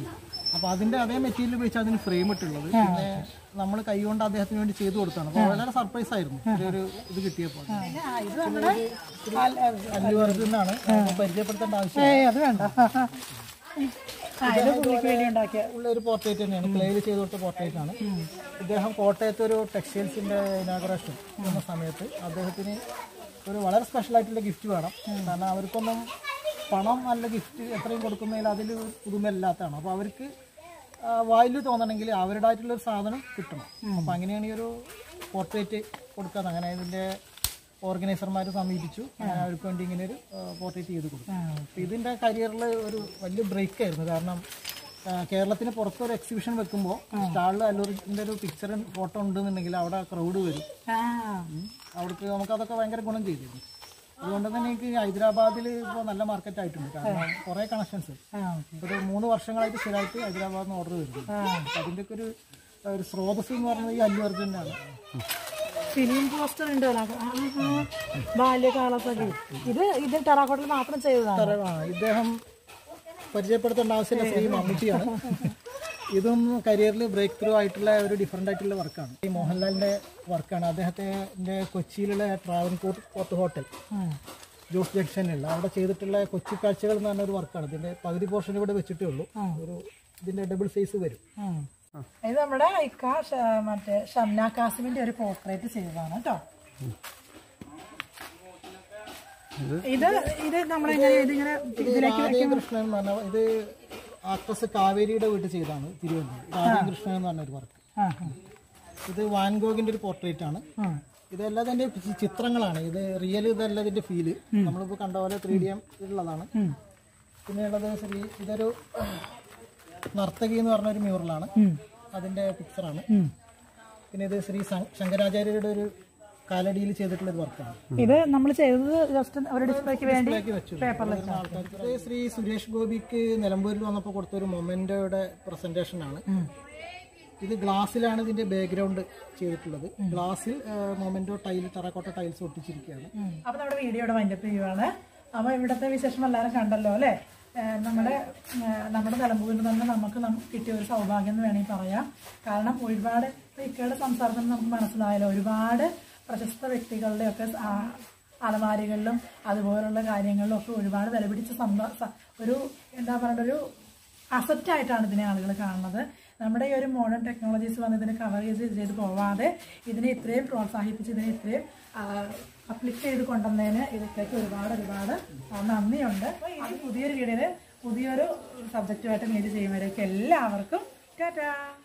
S1: അപ്പൊ അതിന്റെ അതേ മെറ്റീരിയൽ ഉപയോഗിച്ച് അതിന് ഫ്രെയിം ഇട്ടുള്ളത് പിന്നെ നമ്മൾ കൈകൊണ്ട് അദ്ദേഹത്തിന് വേണ്ടി ചെയ്തു കൊടുത്താണ് അപ്പൊ വളരെ സർപ്രൈസ് ആയിരുന്നു ഈ ഒരു ഇത് കിട്ടിയപ്പോൾ
S2: ആ, ഇത് നമ്മുടെ
S1: അല്ലു അർജുനാണ് നമുക്ക് പരിചയപ്പെടുത്തേണ്ട ആവശ്യം
S2: ഏയ് അത് വേണ്ട ആ ഇത് പുള്ളിക്ക് വേണ്ടി ഉണ്ടാക്കിയ
S1: ഉള്ള ഒരു പോർട്രേറ്റ് തന്നെയാണ് ക്ലേയിൽ ചെയ്ത് കൊടുത്ത പോർട്രേറ്റ് ആണ് ഇദ്ദേഹം കോട്ടയത്ത് ഒരു ടെക്സ്റ്റൈൽസിന്റെ ഇനാഗറേഷൻ എന്ന സമയത്ത് അദ്ദേഹത്തിന് ഒരു വളരെ സ്പെഷ്യൽ ആയിട്ടുള്ള ഗിഫ്റ്റ് വേണം കാരണം അവർക്കൊന്നും പണം അല്ല ഗിഫ്റ്റ് എത്രയും കൊടുക്കുന്നതിൽ അതിൽ പുതുമയില്ലാത്തതാണ് അപ്പോൾ അവർക്ക് വാല്യൂ തോന്നണമെങ്കിൽ അവരുടേതായിട്ടുള്ള ഒരു സാധനം കിട്ടണം അപ്പോൾ അങ്ങനെയാണ് ഈ ഒരു പോർട്രേറ്റ് കൊടുക്കാൻ അങ്ങനെ ഇതിന്റെ ഓർഗനൈസർമാർ സമീപിച്ചു അങ്ങനെ അവർക്ക് വേണ്ടി ഇങ്ങനെ ഒരു പോർട്രേറ്റ് ചെയ്ത് കൊടുത്തു അപ്പോൾ ഇതിന്റെ കരിയറിൽ ഒരു വലിയ ബ്രേക്ക് ആയിരുന്നു കാരണം ആ, കേരളത്തിന് പുറത്തൊരു എക്സിബിഷൻ വെക്കുമ്പോൾ സ്റ്റാളിൽ അല്ലൂരിന്റെ ഒരു പിക്ചർ ഫോട്ടോ ഉണ്ടെന്നുണ്ടെങ്കിൽ അവിടെ ക്രൗഡ് വരും
S2: ആ
S1: അവർക്ക് നമുക്ക് അതൊക്കെ ഭയങ്കര ഗുണം ചെയ്തിരുന്നു അതുകൊണ്ട് തന്നെ എനിക്ക് ഹൈദരാബാദിൽ ഇപ്പോൾ നല്ല മാർക്കറ്റ് ആയിട്ടുണ്ട് കാരണം കുറേ കണക്ഷൻസ്
S2: ആ
S1: ഒരു മൂന്ന് വർഷങ്ങളായിട്ട് സ്ഥിരമായിട്ട് ഹൈദരാബാദിൽ നിന്ന് ഓർഡർ വരുന്നു അപ്പം അതിൻ്റെയൊക്കെ ഒരു ഒരു സ്രോതസ് എന്ന് പറയുന്നത് ഈ അല്ലു അർജുനാണ്
S2: ഫിലിം പോസ്റ്റർ ഉണ്ട് അതിനകത്ത്. ആ, ആ, ആ. ബാല്യകാലത്തൊക്കെ ഇത് ഇത് ടെറാക്കോട്ടിൽ മാത്രം ചെയ്തതാണ്
S1: ആ, ഇദ്ദേഹം പരിചയപ്പെടുത്തേണ്ട ആവശ്യമില്ല ശ്രീ മമ്മൂട്ടിയാണ് ഇതും കരിയറിൽ ബ്രേക്ക് ത്രൂ ആയിട്ടുള്ള ഒരു ഡിഫറെൻ്റ് ആയിട്ടുള്ള വർക്കാണ് ഈ മോഹൻലാലിന്റെ വർക്കാണ് അദ്ദേഹത്തിന്റെ കൊച്ചിയിലുള്ള ട്രാവൻകൂർ പോർട്ട് ഹോട്ടൽ ജോസ് ജംഗ്ഷനിലുള്ള അവിടെ ചെയ്തിട്ടുള്ള കൊച്ചി കാഴ്ചകൾ എന്ന് പറഞ്ഞ ഒരു വർക്കാണ് ഇതിന്റെ പകുതി പോർഷൻ ഇവിടെ വെച്ചിട്ടേ ഉള്ളൂ ഒരു ഇതിന്റെ ഡബിൾ സൈസ് വരും
S2: ഉം. ഇത് നമ്മുടെ ഇക്ക ഷ- മറ്റേ ഷംന കാസിമിന്റെ ഒരു പോർട്രേറ്റ് ചെയ്തതാണ് കേട്ടോ ഇത് ഇത് നമ്മളെങ്ങനെ ഇതിങ്ങനെ ഇതിലേക്ക്
S1: രാധേകൃഷ്ണൻ എന്ന് പറഞ്ഞ ഇത് ആക്ട്രസ് കാവേരിയുടെ വീട്ടിൽ ചെയ്താണ് തിരുവനന്തപുരം രാധേകൃഷ്ണൻ എന്ന് പറഞ്ഞ ഒരു വർക്ക്
S2: ആ
S1: ഇത് വാൻഗോഗിന്റെ ഒരു പോർട്രേറ്റ് ആണ്
S2: ആ
S1: ഇതെല്ലാം ഇതിന്റെ ചി- ചിത്രങ്ങളാണ് ഇത് റിയൽ ഇതല്ല ഇതിന്റെ ഫീല് നമ്മളിപ്പോ കണ്ട പോലെ ത്രീ ഡി എം ഉള്ളതാണ് പിന്നെയുള്ളത് ശ്രീ ഇതൊരു നർത്തകി എന്ന് പറഞ്ഞ ഒരു മ്യൂറലാണ് അതിന്റെ പിക്ചറാണ് പിന്നെ ഇത് ശ്രീ ശ- ശങ്കരാചാര്യരുടെ ഒരു കാലടിയിൽ ചെയ്തിട്ടുള്ള ഒരു വർക്കാണ്
S2: ഇത് നമ്മൾ ചെയ്തത് ജസ്റ്റ് ഒരു ഡിസ്പ്ലേക്ക് വേണ്ടി പേപ്പറിൽ
S1: ആൾക്കാർക്ക് ഇത് ശ്രീ സുരേഷ് ഗോപിക്ക് നിലമ്പൂരിൽ വന്നപ്പോൾ കൊടുത്ത ഒരു മൊമെന്റോയുടെ പ്രസന്റേഷൻ ആണ് ഇത് ഗ്ലാസ്സിലാണ് ഇതിന്റെ ബാക്ക്ഗ്രൗണ്ട് ചെയ്തിട്ടുള്ളത് ഗ്ലാസ്സിൽ മൊമെന്റോ ടൈൽ ടെറാക്കോട്ട ടൈൽസ് ഒട്ടിച്ചിരിക്കുകയാണ്
S2: അപ്പൊ നമ്മുടെ വീഡിയോയുടെ വൈൻഡപ്പ് ചെയ്യുവാണ് അപ്പൊ ഇവിടുത്തെ വിശേഷം എല്ലാവരും കണ്ടല്ലോ അല്ലേ ഏഹ് നമ്മുടെ ഏഹ് നമ്മുടെ നിലമ്പൂരിൽ തന്നെ നമുക്ക് നം- കിട്ടിയ ഒരു സൗഭാഗ്യം എന്ന് വേണമെങ്കിൽ പറയാം കാരണം ഒരുപാട് ഇപ്പൊ ഇക്കയുടെ സംസാരത്തിൽ നമുക്ക് മനസ്സിലായല്ലോ ഒരുപാട് പ്രശസ്ത വ്യക്തികളുടെയൊക്കെ ആ അലമാരികളിലും അതുപോലുള്ള കാര്യങ്ങളിലും ഒക്കെ ഒരുപാട് വിലപിടിച്ച സന്ത- സ- ഒരു എന്താ പറയുക ഒരു അസറ്റായിട്ടാണ് ഇതിനെ ആളുകൾ കാണുന്നത് നമ്മുടെ ഈ ഒരു മോഡേൺ ടെക്നോളജീസ് വന്ന് ഇതിനെ കവർ ചെയ്ത് ചെയ്ത് പോവാതെ ഇതിനെ ഇത്രയും പ്രോത്സാഹിപ്പിച്ച് ഇതിനെ ഇത്രയും അപ്ലിക് ചെയ്ത് കൊണ്ടുവന്നതിന് ഇതിലേക്ക് ഒരുപാട് ഒരുപാട് ആ, നന്ദിയുണ്ട് അപ്പോൾ ഇനി പുതിയൊരു വീഡിയോയിൽ പുതിയൊരു സബ്ജക്റ്റുമായിട്ട് മീറ്റ് ചെയ്യുമ്പോഴേക്കും എല്ലാവർക്കും ടാറ്റാ